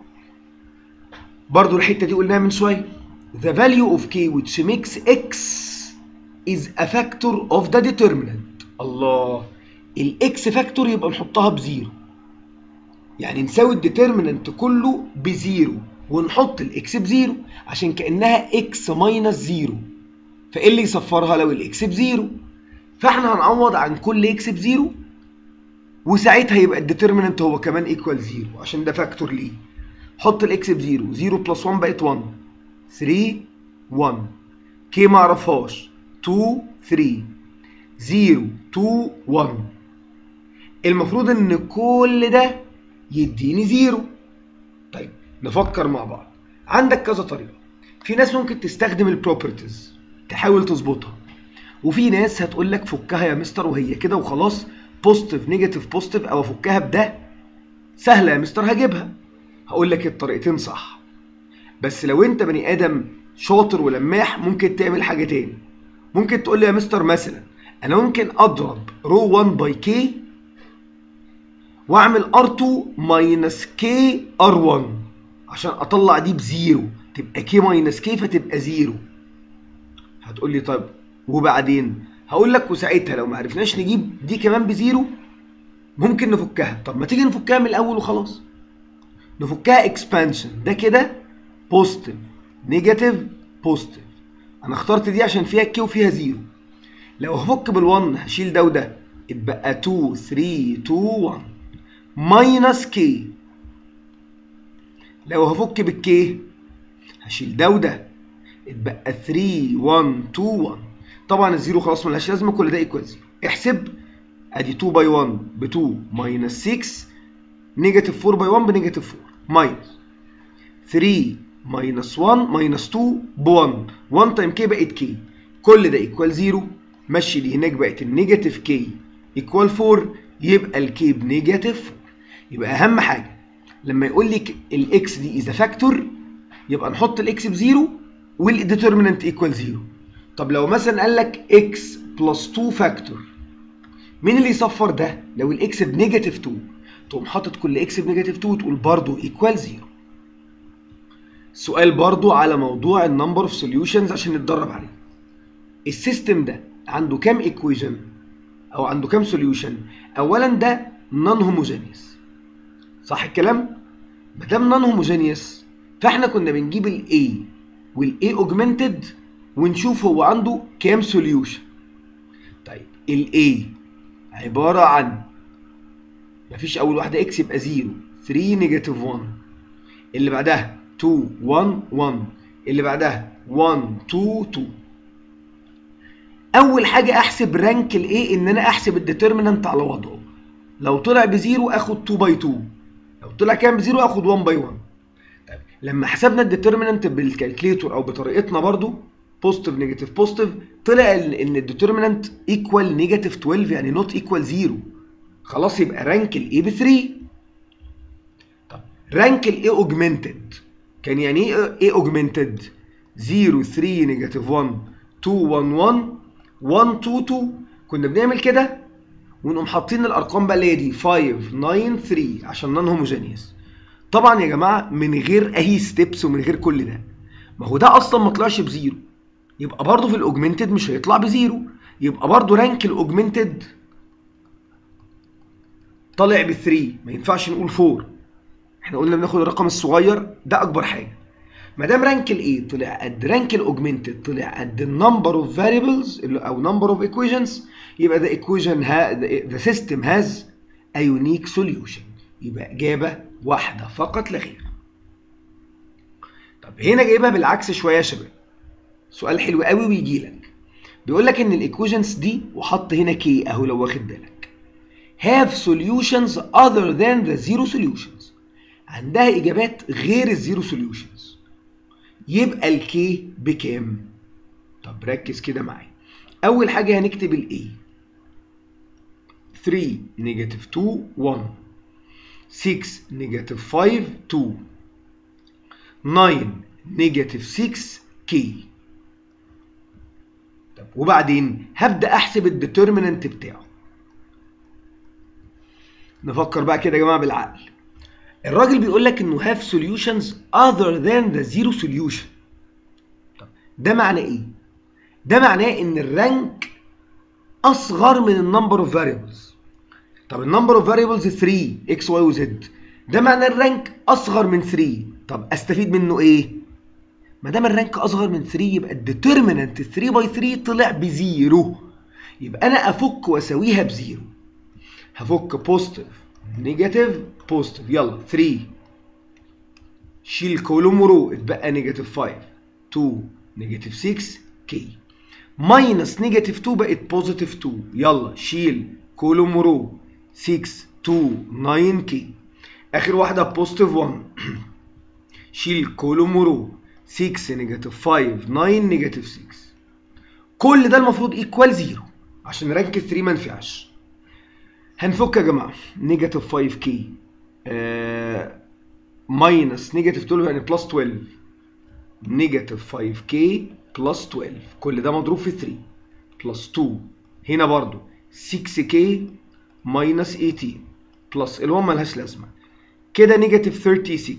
برضو الحته دي قلناها من شويه the value of k which makes x is a factor of the determinant الله الاكس فاكتور يبقى نحطها بزيرو يعني نساوي الديترمينانت كله بزيرو ونحط الاكس بزيرو عشان كانها اكس ماينس زيرو فايه اللي يصفرها لو الاكس بزيرو فاحنا هنعوض عن كل اكس بزيرو وساعتها يبقى الديترمينانت هو كمان ايكوال زيرو عشان ده فاكتور ليه حط الاكس بزيرو 0 بلس 1 بقت 1 3 1 كي ما اعرفهاش 2 3 0 2 1 المفروض ان كل ده يديني زيرو طيب نفكر مع بعض عندك كذا طريقه في ناس ممكن تستخدم البروبرتيز تحاول تظبطها وفي ناس هتقول لك فكها يا مستر وهي كده وخلاص بوزيتيف نيجاتيف بوزيتيف او افكها بده سهله يا مستر هجيبها هقول لك الطريقتين صح بس لو انت بني ادم شاطر ولماح ممكن تعمل حاجه تاني ممكن تقول لي يا مستر مثلا انا ممكن اضرب رو 1 باي كي واعمل R2 ماينس كي R1 عشان اطلع دي بزيرو تبقى كي ماينس كي فتبقى زيرو هتقول لي طيب وبعدين هقول لك وساعتها لو ما عرفناش نجيب دي كمان بزيرو ممكن نفكها طب ما تيجي نفكها من الاول وخلاص نفكها اكسبانشن ده كده بوزيتيف نيجاتيف بوزيتيف انا اخترت دي عشان فيها كي وفيها زيرو لو هفك بال1 هشيل ده وده اتبقى 2 3 2 1 ماينس كي لو هفك بالكي هشيل ده وده اتبقى 3 1 2 1 طبعا الزيرو خلاص ملهاش لازمه كل ده ايكوال زيرو احسب ادي 2 باي 1 ب 2 ماينس 6 نيجاتيف 4 باي 1 بنيجاتيف 4 ماينس 3 ماينس 1 ماينس 2 ب 1 1 تايم كي بقت كي كل ده ايكوال 0 مشي دي هناك بقت النيجاتيف كي ايكوال 4 يبقى الكي بنيجاتيف 4 يبقى اهم حاجه لما يقول لك الاكس دي از فاكتور يبقى نحط الاكس بزيرو والديترمينانت ايكوال 0 طب لو مثلا قال لك اكس بلس 2 فاكتور مين اللي يصفر ده لو الاكس بنيجاتيف 2 تقوم حاطط كل اكس بنيجاتيف 2 وتقول برضه ايكوال 0 سؤال برضه على موضوع النمبر اوف سوليوشنز عشان نتدرب عليه السيستم ده عنده كام ايكويشن او عنده كام سوليوشن اولا ده نون هوموجينيوس صح الكلام ما دام نون هوموجينيوس فاحنا كنا بنجيب الاي والاي اوجمنتد ونشوف هو عنده كام سوليوشن طيب الاي عباره عن مفيش اول واحده اكس يبقى 0 3 نيجاتيف 1 اللي بعدها 2 1 1 اللي بعدها 1 2 2 اول حاجه احسب رانك الايه ان انا احسب الديترمينانت على وضعه لو طلع بزيرو اخد 2 باي 2 لو طلع كام بزيرو اخد 1 باي 1 طيب لما حسبنا الديترمينانت بالكالكليتور او بطريقتنا برضو بوزيتيف نيجاتيف بوزيتيف طلع ان الديترمينانت ايكوال نيجاتيف 12 يعني نوت ايكوال 0 خلاص يبقى رانك الاي ب 3 طب رانك الاي اوجمنتد كان يعني ايه ايه اوجمنتد 0 3 نيجاتيف 1 2 1 1 1 2 2 كنا بنعمل كده ونقوم حاطين الارقام بقى اللي هي دي 5 9 3 عشان نون هوموجينيوس طبعا يا جماعه من غير اي ستيبس ومن غير كل ده ما هو ده اصلا ما طلعش بزيرو يبقى برضه في الاوجمنتد مش هيطلع بزيرو يبقى برضه رانك الاوجمنتد طالع ب 3 ما ينفعش نقول 4 احنا قلنا بناخد الرقم الصغير ده اكبر حاجه ما دام رانك الايه طلع قد رانك الاوجمنتد طلع قد النمبر اوف فاريبلز او نمبر اوف ايكويشنز يبقى the equation ha the system has a unique solution يبقى اجابه واحده فقط لا غير طب هنا جايبها بالعكس شويه يا شباب سؤال حلو قوي ويجي لك بيقول لك ان الايكويشنز دي وحط هنا كي اهو لو واخد بالك have solutions other than the zero solutions عندها اجابات غير الزيرو solutions يبقى الكي بكام طب ركز كده معايا اول حاجه هنكتب الاي 3 نيجاتيف 2 1 6 نيجاتيف 5 2 9 نيجاتيف 6 كي طب وبعدين هبدا احسب الديترمينانت بتاعه نفكر بقى كده يا جماعه بالعقل الراجل بيقول لك انه have solutions other than the zero solution طب ده معناه ايه ده معناه ان الرانك اصغر من النمبر اوف فاريبلز طب النمبر اوف فاريبلز 3 اكس واي وزد ده معناه الرانك اصغر من 3 طب استفيد منه ايه ما دام الرانك اصغر من 3 يبقى الديترمينانت 3 باي 3 طلع بزيرو يبقى انا افك واساويها بزيرو هفك بوزيتيف نيجاتيف بوزيتيف يلا 3 شيل كولوم ورو اتبقى نيجاتيف 5 2 نيجاتيف 6 كي ماينس نيجاتيف 2 بقت بوزيتيف 2 يلا شيل كولوم ورو 6 2 9 كي اخر واحده بوزيتيف 1 شيل كولوم ورو 6 نيجاتيف 5 9 نيجاتيف 6 كل ده المفروض ايكوال 0 عشان رانك 3 ما ينفعش هنفك يا جماعه نيجاتيف 5 كي ماينس نيجاتيف 12 يعني بلس 12 نيجاتيف 5 كي بلس 12 كل ده مضروب في 3 بلس 2 هنا برضو 6 كي ماينس 18 بلس ال1 ملهاش لازمه كده نيجاتيف 36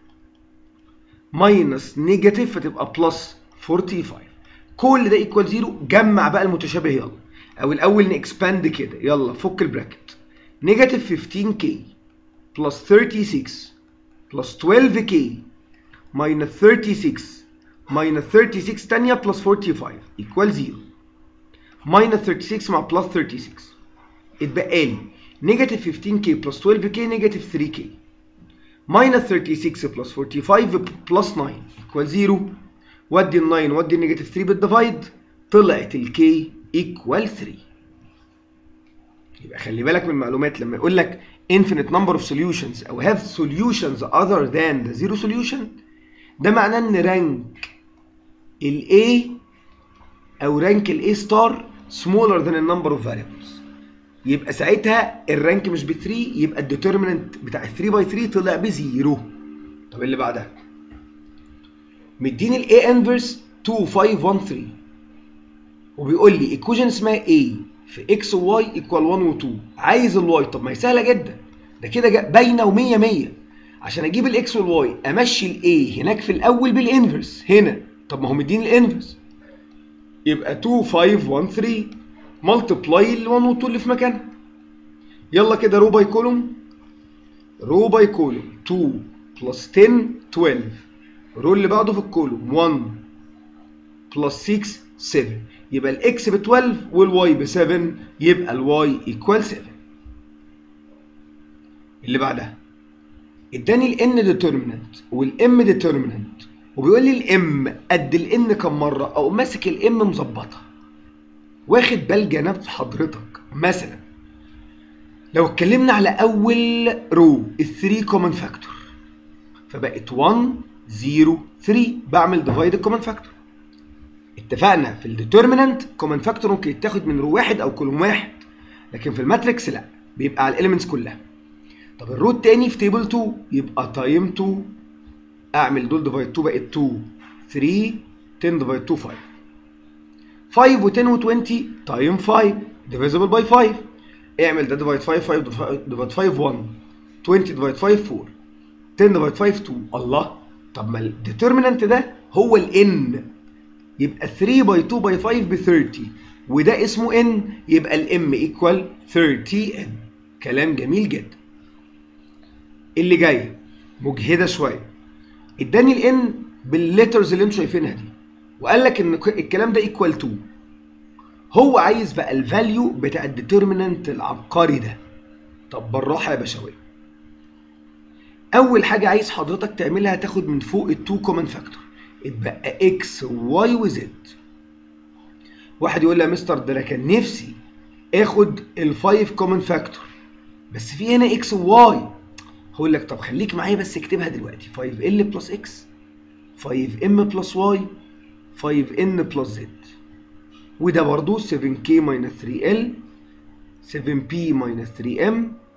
ماينس نيجاتيف فتبقى بلس 45 كل ده ايكوال 0 جمع بقى المتشابه يلا او الاول نكسباند كده يلا فك البراكت نيجاتيف 15 كي بلس 36 بلس 12 كي ماينس 36 ماينس 36 تانية بلس 45 ايكوال 0 ماينس 36 مع بلس 36 اتبقى لي نيجاتيف 15 كي بلس 12 كي نيجاتيف 3 كي ماينس 36 بلس 45 بلس 9 ايكوال 0 ودي ال 9 ودي النيجاتيف 3 بالديفايد طلعت الكي ايكوال 3 يبقى خلي بالك من المعلومات لما يقول لك infinite number of solutions او have solutions other than the zero solution ده معناه ان رانك ال A او رانك ال A star smaller than the number of variables يبقى ساعتها الرانك مش ب 3 يبقى الديترمينانت بتاع 3 باي 3 طلع بزيرو طب اللي بعدها مديني ال A inverse 2 5 1 3 وبيقول لي ايكويشن اسمها A في x و y equal 1 و 2 عايز الواي طب ما هي سهله جدا ده كده باينه و100 100 عشان اجيب الاكس والواي امشي الاي هناك في الاول بالانفرس هنا طب ما هو مديني الانفرس يبقى 2 5 1 3 ملتبلاي ال 1 و 2 اللي في مكانها يلا كده رو باي كولوم رو باي كولوم 2 بلس 10 12 رو اللي بعده في الكولوم 1 بلس 6 7 يبقى الاكس ب 12 والواي ب 7 يبقى الواي ايكوال 7 اللي بعدها اداني الان ديترمينانت والام ديترمينانت وبيقول لي الام قد الان كم مره او ماسك الام مظبطها واخد بال جناب حضرتك مثلا لو اتكلمنا على اول رو ال 3 كومن فاكتور فبقت 1 0 3 بعمل ديفايد الكومن فاكتور اتفقنا في الديترمينانت كومن فاكتور ممكن يتاخد من رو واحد او كولوم واحد لكن في الماتريكس لا بيبقى على الاليمنتس كلها طب الرو التاني في تيبل 2 يبقى تايم 2 اعمل دول ديفايد 2 بقت 2 3 10 ديفايد 2 5 5 و10 و20 تايم 5 ديفيزبل باي 5 اعمل ده ديفايد 5 5 ديفايد 5 1 20 ديفايد 5 4 10 ديفايد 5 2 الله طب ما الديترمينانت ده هو الان يبقى 3 باي 2 باي 5 ب 30 وده اسمه ان يبقى الام ايكوال 30 ان كلام جميل جدا اللي جاي مجهده شويه اداني الان بالليترز اللي انتوا شايفينها دي وقال لك ان الكلام ده ايكوال 2 هو عايز بقى الفاليو بتاع الديترمينانت العبقري ده طب بالراحه يا بشويه اول حاجه عايز حضرتك تعملها تاخد من فوق ال2 كومن فاكتور اتبقى اكس وواي وزد واحد يقول لي يا مستر ده انا كان نفسي اخد ال5 كومن فاكتور بس في هنا اكس وواي هقول لك طب خليك معايا بس اكتبها دلوقتي 5ال بلس اكس 5m بلس واي 5n بلس زد وده برضو 7k minus 3l 7p minus 3m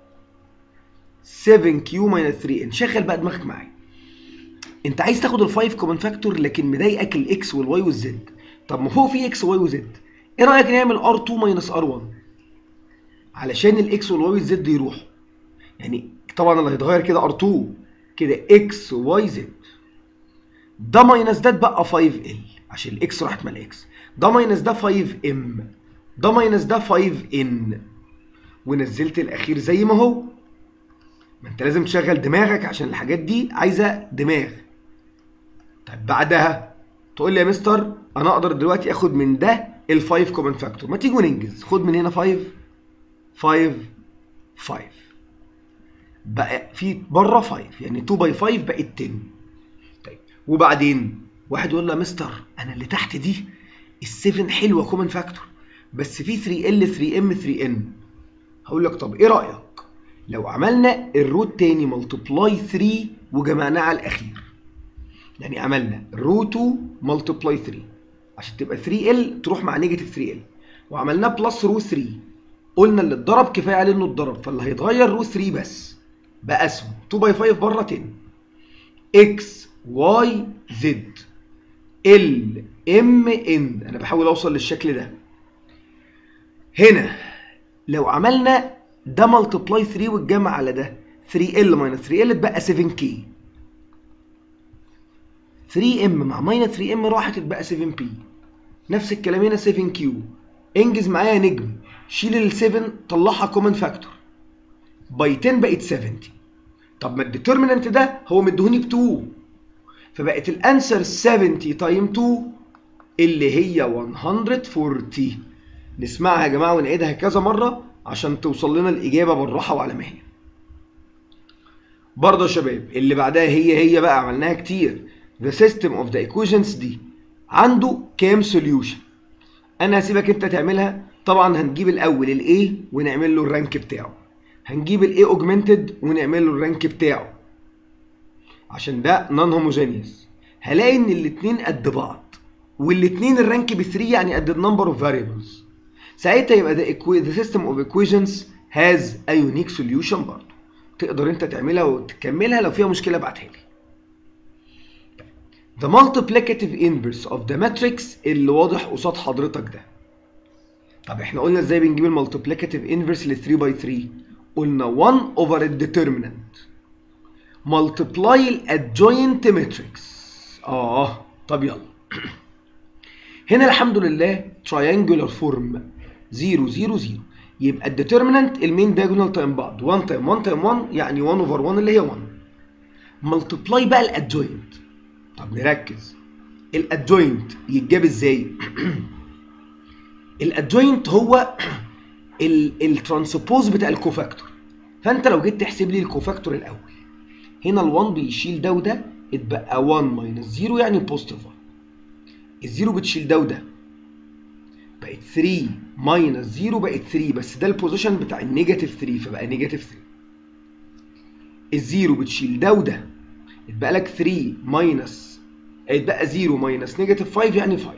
7q minus 3n شغل بقى دماغك معايا انت عايز تاخد ال5 كومن فاكتور لكن مضايقك الاكس والواي والزد طب ما فوق في اكس وواي وزد ايه رايك نعمل r2 minus r1 علشان الاكس والواي والزد يروحوا يعني طبعا اللي هيتغير كده r2 كده x y z ده ماينس ده اتبقى 5l عشان الاكس راحت مع الاكس ده ماينس ده 5m ده ماينس ده 5n ونزلت الاخير زي ما هو ما انت لازم تشغل دماغك عشان الحاجات دي عايزه دماغ طيب بعدها تقول لي يا مستر انا اقدر دلوقتي اخد من ده ال5 كومن فاكتور ما تيجوا ننجز خد من هنا 5 5 5 بقى في بره 5 يعني 2 باي 5 بقت 10 طيب وبعدين واحد يقول له يا مستر انا اللي تحت دي ال7 حلوه كومن فاكتور بس في 3ال 3ام 3ان هقول لك طب ايه رايك لو عملنا الروت تاني ملتبلاي 3 وجمعناه على الاخير يعني عملنا رو 2 ملتبلاي 3 عشان تبقى 3ال تروح مع نيجاتيف 3ال وعملناه بلس رو 3 قلنا اللي اتضرب كفايه عليه انه اتضرب فاللي هيتغير رو 3 بس بقى اسمه 2 باي 5 بره 10 اكس واي زد ال ام ان انا بحاول اوصل للشكل ده هنا لو عملنا ده ملتبلاي 3 والجمع على ده 3ال ماينس 3ال اتبقى 7k 3m مع ماينس 3m راحت اتبقى 7p نفس الكلام هنا 7q انجز معايا نجم شيل ال 7 طلعها كومن فاكتور باي 10 بقت 70 طب ما الديترمينانت ده هو مديهوني ب 2 فبقت الانسر 70 تايم 2 اللي هي 140 نسمعها يا جماعه ونعيدها كذا مره عشان توصل لنا الاجابه بالراحه وعلى مهله برضه يا شباب اللي بعدها هي هي بقى عملناها كتير the system of the equations دي عنده كام solution انا هسيبك انت تعملها طبعا هنجيب الاول الاي ونعمل له الرانك بتاعه هنجيب الاي اوجمنتد ونعمل له الرانك بتاعه عشان ده نون هوموجينيوس هلاقي ان الاثنين قد بعض والاثنين الرانك ب 3 يعني قد النمبر اوف فاريبلز ساعتها يبقى the, the system of equations has a unique solution برضه تقدر انت تعملها وتكملها لو فيها مشكله ابعتها لي The multiplicative inverse of the matrix اللي واضح قصاد حضرتك ده طب احنا قلنا ازاي بنجيب المالتيبليكاتيف انفرس ل 3 باي 3 قلنا 1 over الديترمينانت multiply الادجوينت ماتريكس اه طب يلا هنا الحمد لله triangular form 0 0 0 يبقى الديترمينانت المين دايجونال تايم بعض 1 تايم 1 تايم 1 يعني 1 اوفر 1 اللي هي 1 ملتبلاي بقى الادجوينت طب نركز الادجوينت يتجاب ازاي الادجوينت هو الترانسبوز بتاع الكوفاكتور فانت لو جيت تحسب لي الكوفاكتور الاول هنا ال1 بيشيل ده وده اتبقى 1 ماينس 0 يعني بوزيتيف 1 الزيرو بتشيل ده وده بقت 3 ماينس 0 بقت 3 بس ده البوزيشن بتاع النيجاتيف 3 فبقى نيجاتيف 3 الزيرو بتشيل ده وده اتبقى لك 3 ماينس اتبقى 0 ماينس نيجاتيف 5 يعني 5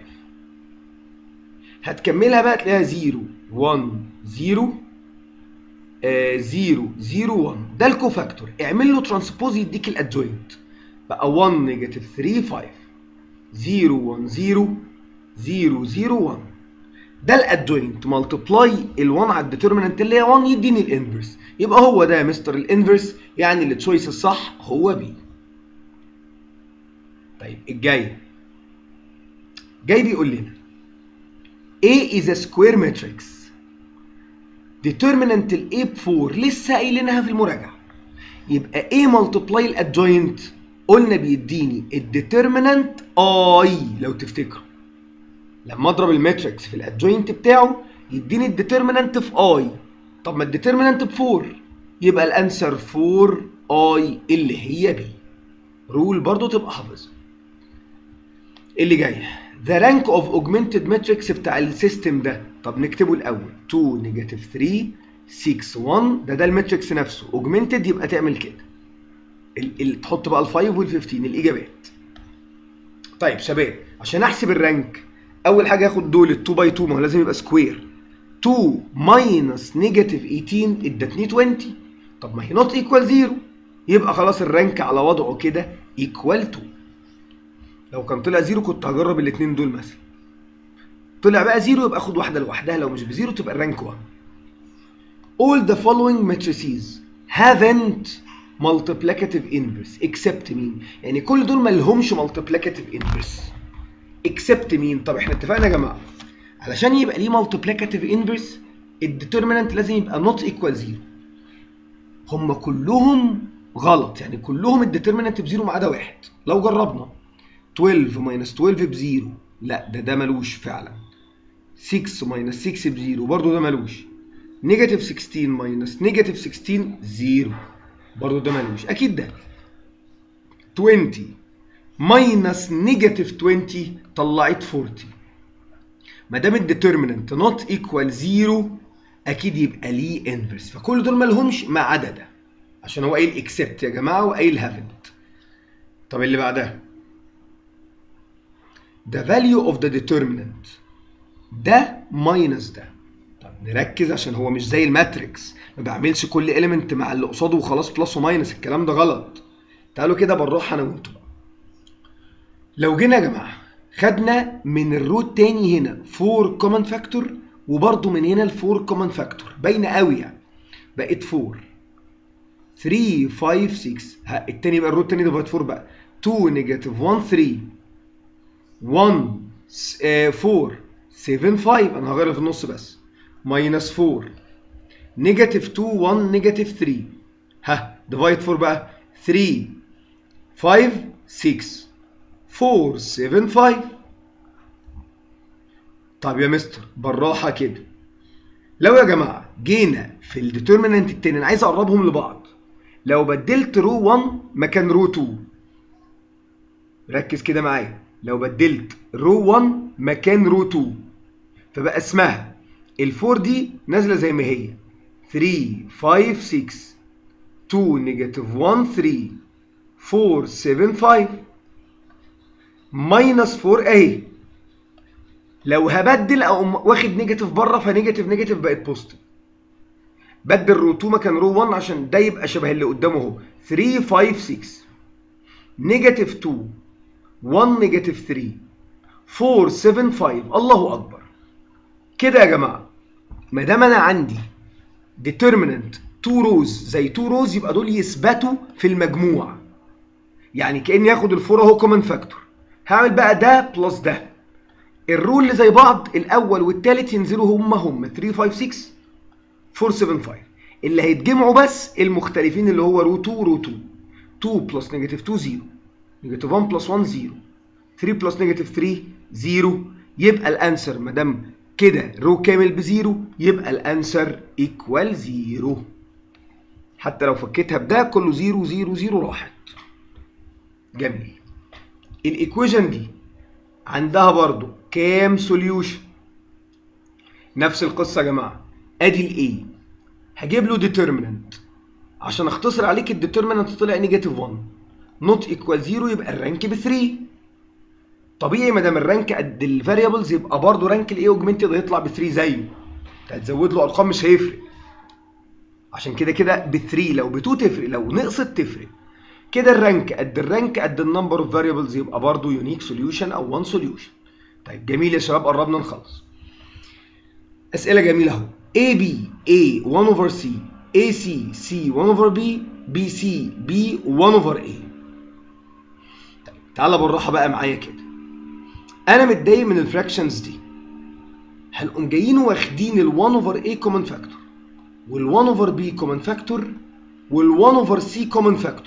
هتكملها بقى تلاقيها 0 1 0 آه 0 0 1 ده الكوفاكتور اعمل له ترانسبوز يديك الادجوينت بقى 1 نيجاتيف 3 5 0 1 0 0 0 1 ده الادجوينت ملتبلاي ال1 على الديترمينانت اللي هي 1 يديني الانفرس يبقى هو ده يا مستر الانفرس يعني التشويس الصح هو بي طيب الجاي جاي بيقول لنا A is a square matrix determinant ال A ب 4 لسه قايلينها في المراجعة يبقى A multiply الادجوينت قلنا بيديني الديترمينانت I لو تفتكروا لما اضرب الماتريكس في الادجوينت بتاعه يديني الديترمينانت في اي طب ما الديترمينانت ب 4 يبقى الانسر 4 اي اللي هي بي رول برضو تبقى حافظها اللي جاي the rank of augmented matrix بتاع السيستم ده طب نكتبه الاول 2 نيجاتيف 3 6 1 ده ده الماتريكس نفسه augmented يبقى تعمل كده ال ال تحط بقى ال 5 وال 15 الاجابات طيب شباب عشان احسب الرانك اول حاجه اخد دول ال 2 باي 2 ما هو لازم يبقى سكوير 2 ماينس نيجاتيف 18 ادتني 20 طب ما هي نوت ايكوال 0 يبقى خلاص الرانك على وضعه كده ايكوال 2 لو كان طلع 0 كنت هجرب الاثنين دول مثلا طلع بقى 0 يبقى اخد واحده لوحدها لو مش بزيرو تبقى الرانك 1 all the following matrices haven't multiplicative inverse except مين يعني كل دول ما لهمش multiplicative inverse except مين طب احنا اتفقنا يا جماعه علشان يبقى ليه multiplicative inverse الديترمينانت لازم يبقى not equal 0 هم كلهم غلط يعني كلهم الديترمينانت بزيرو ما عدا واحد لو جربنا 12 ماينس 12 بزيرو لا ده ده ملوش فعلا 6 ماينس 6 بزيرو برضه ده ملوش نيجاتيف 16 ماينس نيجاتيف 16 زيرو برضه ده ملوش اكيد ده 20 ماينس نيجاتيف 20 طلعت 40 ما دام الديترمينانت نوت ايكوال زيرو اكيد يبقى ليه انفرس فكل دول مالهمش ما عدا ده عشان هو قايل اكسبت يا جماعه وقايل هافنت طب اللي بعدها the value of the determinant ده ماينس ده طب نركز عشان هو مش زي الماتريكس ما بعملش كل element مع اللي قصاده وخلاص بلس وماينس الكلام ده غلط تعالوا كده بالراحه انا وانتوا لو جينا يا جماعه خدنا من الروت تاني هنا 4 كومن فاكتور وبرده من هنا ال 4 كومن فاكتور باينه قوي يعني بقت 4 3 5 6 ها التاني بقى الروت التاني ديفايد 4 بقى 2 نيجاتيف 1 3 1 4 7 5 انا هغير في النص بس ماينس 4 نيجاتيف 2 1 نيجاتيف 3 ها ديفايد 4 بقى 3 5 6 4 7 5 طب يا مستر بالراحه كده لو يا جماعه جينا في الديترمينانت التاني انا عايز اقربهم لبعض لو بدلت رو 1 مكان رو 2 ركز كده معايا لو بدلت رو 1 مكان رو 2 فبقى اسمها ال4 دي نازله زي ما هي 3 5 6 2 نيجاتيف 1 3 4 7 5 ماينس 4 اهي لو هبدل او واخد نيجاتيف بره فنيجاتيف نيجاتيف بقت بوزيتيف بدل رو 2 مكان رو 1 عشان ده يبقى شبه اللي قدامه اهو 3 5 6 نيجاتيف 2 1 نيجاتيف 3 4 7 5 الله اكبر كده يا جماعه ما دام انا عندي determinant 2 روز زي 2 روز يبقى دول يثبتوا في المجموع يعني كاني اخد الفور اهو كومن فاكتور هعمل بقى ده بلس ده الرول اللي زي بعض الاول والثالث ينزلوا هم هم 3 5 6 4 7 5 اللي هيتجمعوا بس المختلفين اللي هو رو 2 رو 2 2 بلس نيجاتيف 2 0 نيجاتيف 1 بلس 1 0 3 بلس نيجاتيف 3 0 يبقى الانسر ما دام كده رو كامل بزيرو يبقى الانسر ايكوال زيرو حتى لو فكيتها بده كله زيرو زيرو زيرو راحت جميل الايكويشن دي عندها برضو كام سوليوشن نفس القصه يا جماعه ادي الاي هجيب له ديترمينانت عشان اختصر عليك الديترمينانت طلع نيجاتيف 1 نوت ايكوال 0 يبقى الرانك ب 3 طبيعي ما دام الرانك قد الفاريبلز يبقى برضه رانك الاي اوجمنتد هيطلع ب 3 زيه هتزود له ارقام مش هيفرق عشان كده كده ب 3 لو ب 2 تفرق لو نقصت تفرق كده الرانك قد الرانك قد النمبر اوف فاريبلز يبقى برضه يونيك سوليوشن او وان سوليوشن طيب جميل يا شباب قربنا نخلص اسئله جميله اهو A B A 1 over C A C C 1 over B B C B 1 over A طيب تعالى بالراحه بقى معايا كده انا متضايق من الفراكشنز دي هنقوم جايين واخدين ال 1 over A common factor وال 1 over B common factor وال 1 over C common factor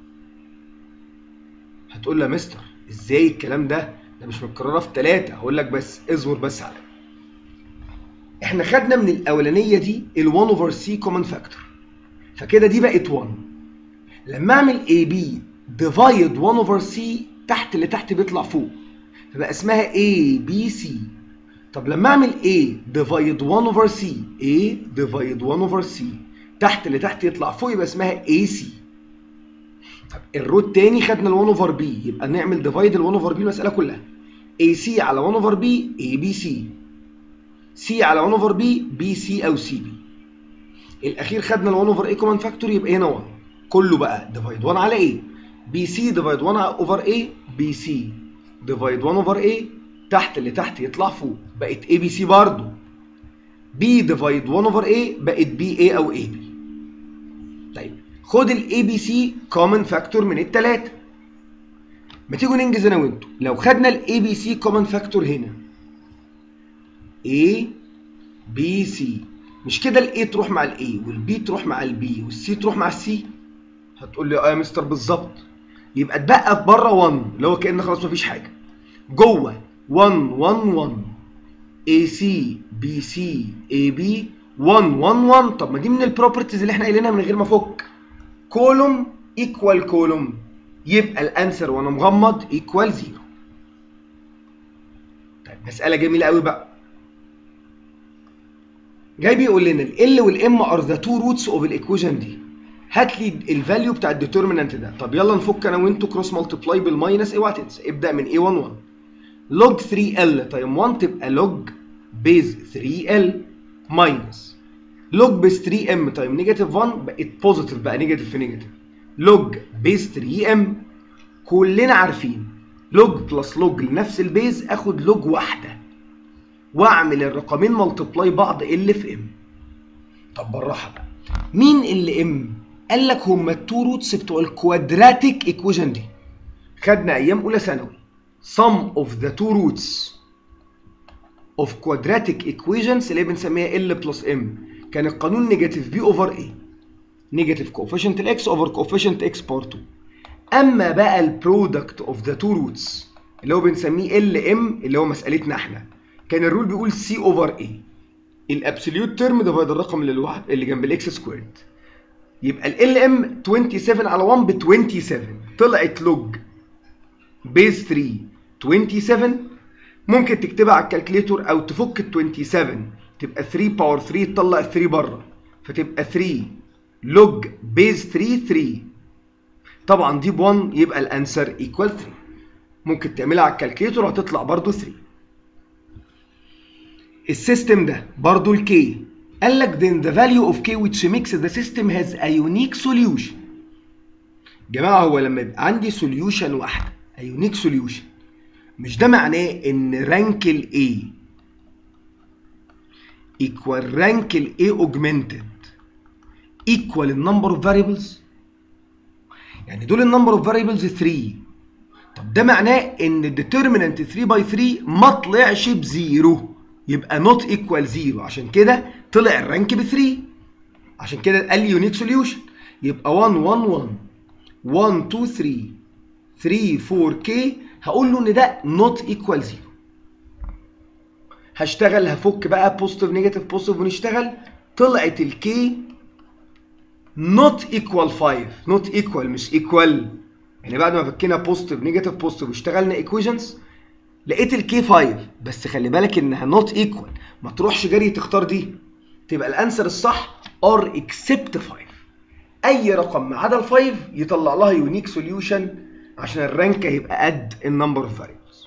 هتقول لي يا مستر ازاي الكلام ده ده مش متكرره في ثلاثة هقول لك بس اصبر بس عليا احنا خدنا من الاولانيه دي ال 1 over C common factor فكده دي بقت 1 لما اعمل AB divide 1 over C تحت اللي تحت بيطلع فوق فبقى اسمها ABC طب لما اعمل A divide 1 over C A divide 1 over C تحت اللي تحت يطلع فوق يبقى اسمها AC طب الرو التاني خدنا ال 1 over B يبقى نعمل ديفايد ال 1 over B المسألة كلها AC على 1 over B ABC C على 1 over B BC أو CB الأخير خدنا ال 1 over A common factor يبقى هنا 1 كله بقى ديفايد 1 على A BC ديفايد 1 over A BC ديفايد 1 over A تحت اللي تحت يطلع فوق بقت ABC برضو B ديفايد 1 over A بقت BA أو AB طيب خد الاي بي سي كومن فاكتور من التلاتة ما تيجوا ننجز انا وانتوا لو خدنا الاي بي سي كومن فاكتور هنا A B C مش كده الاي تروح مع الاي والبي تروح مع البي والسي تروح مع السي هتقول لي اه يا مستر بالظبط يبقى اتبقى بره 1 اللي هو كأن خلاص مفيش حاجه جوه 1 1 1 اي سي بي سي اي بي 1 1 1 طب ما دي من البروبرتيز اللي احنا قايلينها من غير ما افك كولوم ايكوال كولوم يبقى الانسر وانا مغمض ايكوال زيرو طيب مسألة جميلة قوي بقى جاي بيقول لنا ال والام ار ذا تو روتس اوف الايكويشن دي هات لي الفاليو بتاع الديترمينانت ده طب يلا نفك انا وانتوا كروس مالتبلاي بالماينس اوعى تنسى ابدا من A11 لوج 3L تايم 1 تبقى لوج بيز 3L ماينس لوج بيز 3M تايم نيجاتيف 1 بقت بوزيتيف بقى نيجاتيف في نيجاتيف لوج بيز 3M كلنا عارفين لوج بلس لوج لنفس البيز اخد لوج واحده واعمل الرقمين ملتبلاي بعض ال في ام طب بالراحه بقى مين ال ام قال لك هما التو روتس بتوع الكوادراتيك ايكويشن دي خدنا ايام اولى ثانوي sum of the two roots of quadratic equations اللي بنسميها ال بلس ام كان القانون نيجاتيف بي اوفر ايه نيجاتيف كوفيشنت الاكس اوفر كوفيشنت اكس بار 2 اما بقى البرودكت اوف ذا تو روتس اللي هو بنسميه ال ام اللي هو مسالتنا احنا كان الرول بيقول سي اوفر ايه الابسوليوت تيرم ديفايد الرقم اللي الواحد اللي جنب الاكس سكويرد يبقى ال ام 27 على 1 ب 27 طلعت لوج بيز 3 27 ممكن تكتبها على الكالكليتور او تفك ال 27 تبقى 3 باور 3 تطلع 3 بره فتبقى 3 لوج بيز 3 3 طبعا دي ب 1 يبقى الانسر ايكوال 3 ممكن تعملها على الكالكليتور هتطلع برضو 3 السيستم ده برضو الكي قال لك then the value of k which makes the system has a unique solution جماعة هو لما يبقى عندي solution واحدة a unique solution مش ده معناه ان رانك ال A equal rank ال A augmented equal النمبر اوف variables يعني دول النمبر اوف variables 3 طب ده معناه ان الديترمينانت 3 باي 3 ما طلعش بزيرو يبقى نوت ايكوال زيرو عشان كده طلع الرانك ب 3 عشان كده قال لي يونيك سوليوشن يبقى 1 1 1 1 2 3 3 4 كي هقول له ان ده نوت ايكوال زيرو هشتغل هفك بقى بوزيتيف نيجاتيف بوزيتيف ونشتغل طلعت الكي نوت ايكوال 5 نوت ايكوال مش ايكوال يعني بعد ما فكينا بوزيتيف نيجاتيف بوزيتيف واشتغلنا ايكويشنز لقيت الكي 5 بس خلي بالك انها نوت ايكوال ما تروحش جري تختار دي تبقى الانسر الصح ار اكسبت 5 اي رقم ما عدا ال 5 يطلع لها يونيك سوليوشن عشان الرانك هيبقى قد النمبر اوف فاريبلز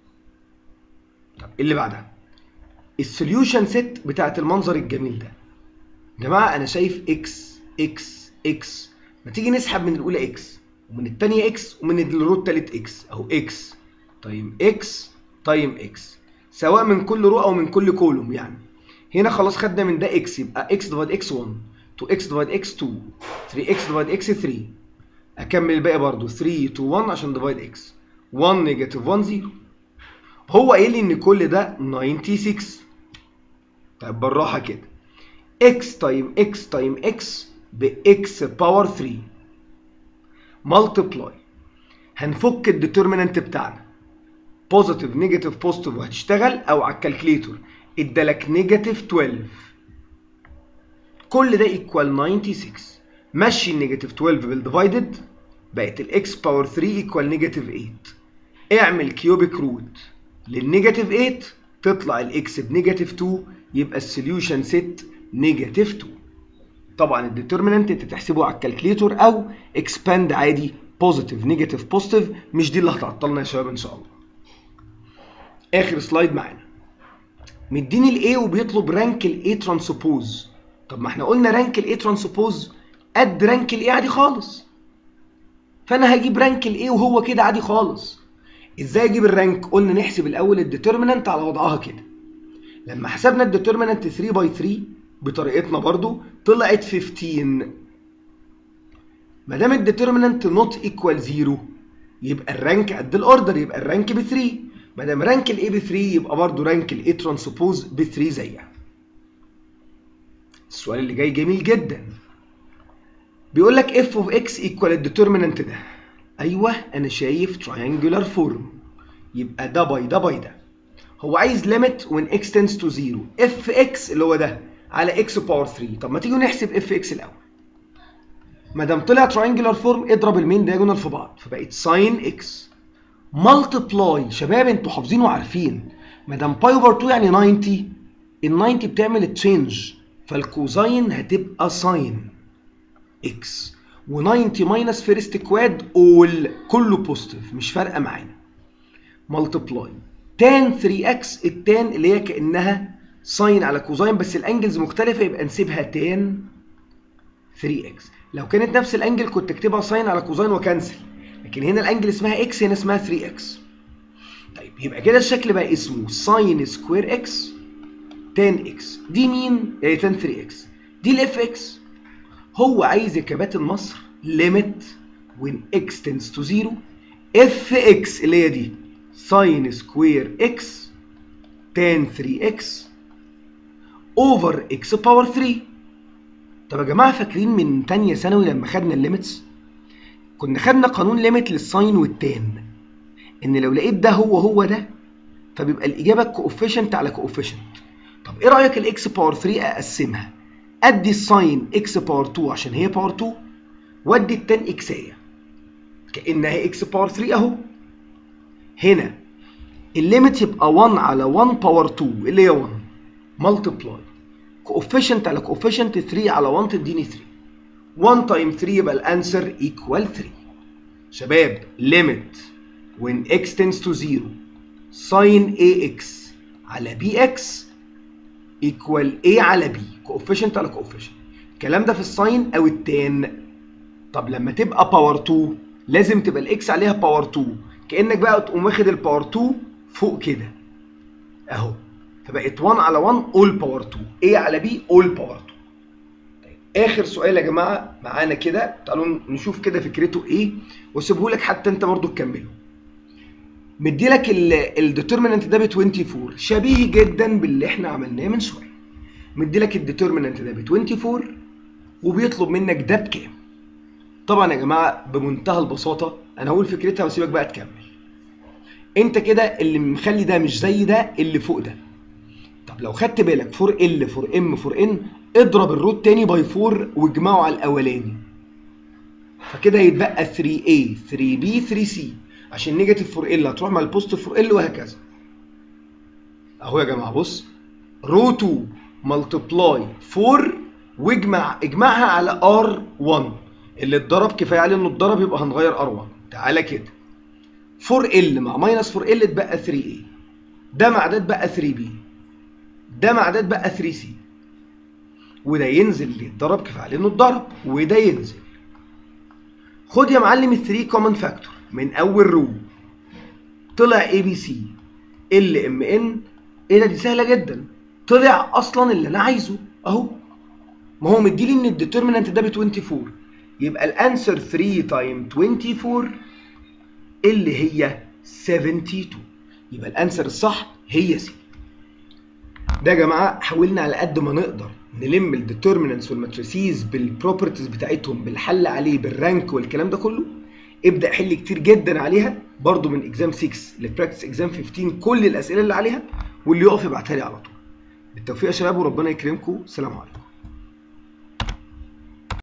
طب اللي بعدها السوليوشن سيت بتاعت المنظر الجميل ده يا جماعه انا شايف اكس اكس اكس ما تيجي نسحب من الاولى اكس ومن الثانيه اكس ومن الرو الثالث اكس اهو اكس تايم اكس تايم اكس سواء من كل رو او من كل كولوم يعني هنا خلاص خدنا من ده اكس يبقى اكس ديفايد اكس 1 2 اكس ديفايد اكس 2 3 اكس ديفايد اكس 3 اكمل الباقي برضو 3 2 1 عشان ديفايد اكس 1 نيجاتيف 1 0 هو قايل لي ان كل ده 96 طيب بالراحه كده x تايم x تايم x بx باور 3 ملتبلاي هنفك الديترمينانت بتاعنا بوزيتيف نيجاتيف بوزيتيف وهتشتغل او على الكالكليتور ادالك نيجاتيف 12 كل ده ايكوال 96 مشي النيجاتيف 12 بالديفايدد بقت الاكس باور 3 ايكوال نيجاتيف 8 اعمل كيوبيك روت للنيجاتيف 8 تطلع الاكس بنيجاتيف 2 يبقى السوليوشن ست نيجاتيف 2 طبعا الديترمينانت انت تحسبه على الكالكليتور او اكسباند عادي بوزيتيف نيجاتيف بوزيتيف مش دي اللي هتعطلنا يا شباب ان شاء الله اخر سلايد معانا مديني الاي وبيطلب رانك الاي ترانسبوز طب ما احنا قلنا رانك الاي ترانسبوز قد رانك الاي عادي خالص فانا هجيب رانك الاي وهو كده عادي خالص ازاي اجيب الرانك قلنا نحسب الاول الديترمينانت على وضعها كده لما حسبنا الديترمينانت 3 باي 3 بطريقتنا برضو طلعت 15 ما دام الديترمينانت نوت ايكوال 0 يبقى الرانك قد الاوردر يبقى الرانك ب 3 ما دام رانك الاي ب 3 يبقى برضو رانك الاي ترانسبوز ب 3 زيها السؤال اللي جاي جميل جدا بيقول لك اف اوف اكس ايكوال الديترمينانت ده ايوه انا شايف تراينجولار فورم يبقى ده باي ده باي ده هو عايز ليميت when x tends to 0 اف اكس اللي هو ده على اكس باور 3 طب ما تيجي نحسب اف اكس الاول ما دام طلع تراينجولار فورم اضرب المين دايجونال في بعض فبقت ساين اكس ملتبلاي شباب انتوا حافظين وعارفين ما دام باي اوفر 2 يعني 90 ال 90 بتعمل تشينج فالكوزاين هتبقى ساين اكس و90 ماينس فيرست كواد اول كله بوزيتيف مش فارقه معانا ملتبلاي تان 3 اكس التان اللي هي كانها ساين على كوزاين بس الانجلز مختلفه يبقى نسيبها تان 3 اكس لو كانت نفس الانجل كنت اكتبها ساين على كوزاين وكنسل لكن هنا الانجل اسمها اكس هنا اسمها 3 اكس طيب يبقى كده الشكل بقى اسمه ساين سكوير اكس تان اكس دي مين؟ آه تان 3 اكس دي الاف اكس هو عايز يا كباتن مصر ليميت when x tends to 0 اف اكس اللي هي دي ساين سكوير اكس تان 3 اكس اوفر اكس باور 3 طب يا جماعه فاكرين من تانية ثانوي لما خدنا الليميتس كنا خدنا قانون ليميت للساين والتان ان لو لقيت ده هو هو ده فبيبقى الاجابه كوفيشنت على كوفيشنت طب ايه رايك الاكس باور 3 اقسمها ادي الساين اكس باور 2 عشان هي باور 2 وادي التان اكسايه كانها اكس باور 3 اهو هنا الليميت يبقى 1 على 1 باور 2 اللي هي 1 ملتبلاي كوفيشنت على كوفيشنت 3 على 1 تديني 3 1 تايم 3 يبقى الانسر ايكوال 3 شباب ليميت when x tends to 0 sin ax على bx equal a على b كوفيشنت على كوفيشنت الكلام ده في الساين او التان طب لما تبقى باور 2 لازم تبقى الاكس عليها باور 2 كانك بقى تقوم واخد الباور 2 فوق كده اهو فبقت 1 على 1 اول باور 2 a على b اول باور 2 طيب اخر سؤال يا جماعه معانا كده تعالوا نشوف كده فكرته ايه واسيبه لك حتى انت برضو تكمله مدي لك الديترمينانت ده ب 24 شبيه جدا باللي احنا عملناه من شويه مدي لك الديترمينانت ده ب 24 وبيطلب منك ده بكام طبعا يا جماعه بمنتهى البساطه انا هقول فكرتها واسيبك بقى تكمل انت كده اللي مخلي ده مش زي ده اللي فوق ده طب لو خدت بالك فور ال فور ام فور ان اضرب الروت تاني باي 4 واجمعه على الاولاني فكده هيتبقى 3a 3b 3c عشان نيجاتيف فور ال هتروح مع البوزيتيف فور ال وهكذا اهو يا جماعه بص رو 2 ملتبلاي 4 واجمع اجمعها على r1 اللي اتضرب كفايه عليه انه اتضرب يبقى هنغير r1 تعالى كده 4l مع ماينس 4l اتبقى 3a ده مع ده اتبقى 3b ده مع ده اتبقى 3c وده ينزل اللي اتضرب كفايه عليه انه اتضرب وده ينزل خد يا معلم ال 3 كومن فاكتور من اول رو طلع اي بي سي ال ام ان ايه ده دي سهله جدا طلع اصلا اللي انا عايزه اهو ما هو مديلي ان الديترمينانت ده ب 24 يبقى الانسر 3 تايم 24 اللي هي 72 يبقى الانسر الصح هي سي ده يا جماعه حاولنا على قد ما نقدر نلم الديترمينانتس والماتريسيز بالبروبرتيز بتاعتهم بالحل عليه بالرانك والكلام ده كله ابدا حل كتير جدا عليها برضو من اكزام 6 لبراكتس اكزام 15 كل الاسئله اللي عليها واللي يقف يبعتها لي على طول بالتوفيق يا شباب وربنا يكرمكم سلام عليكم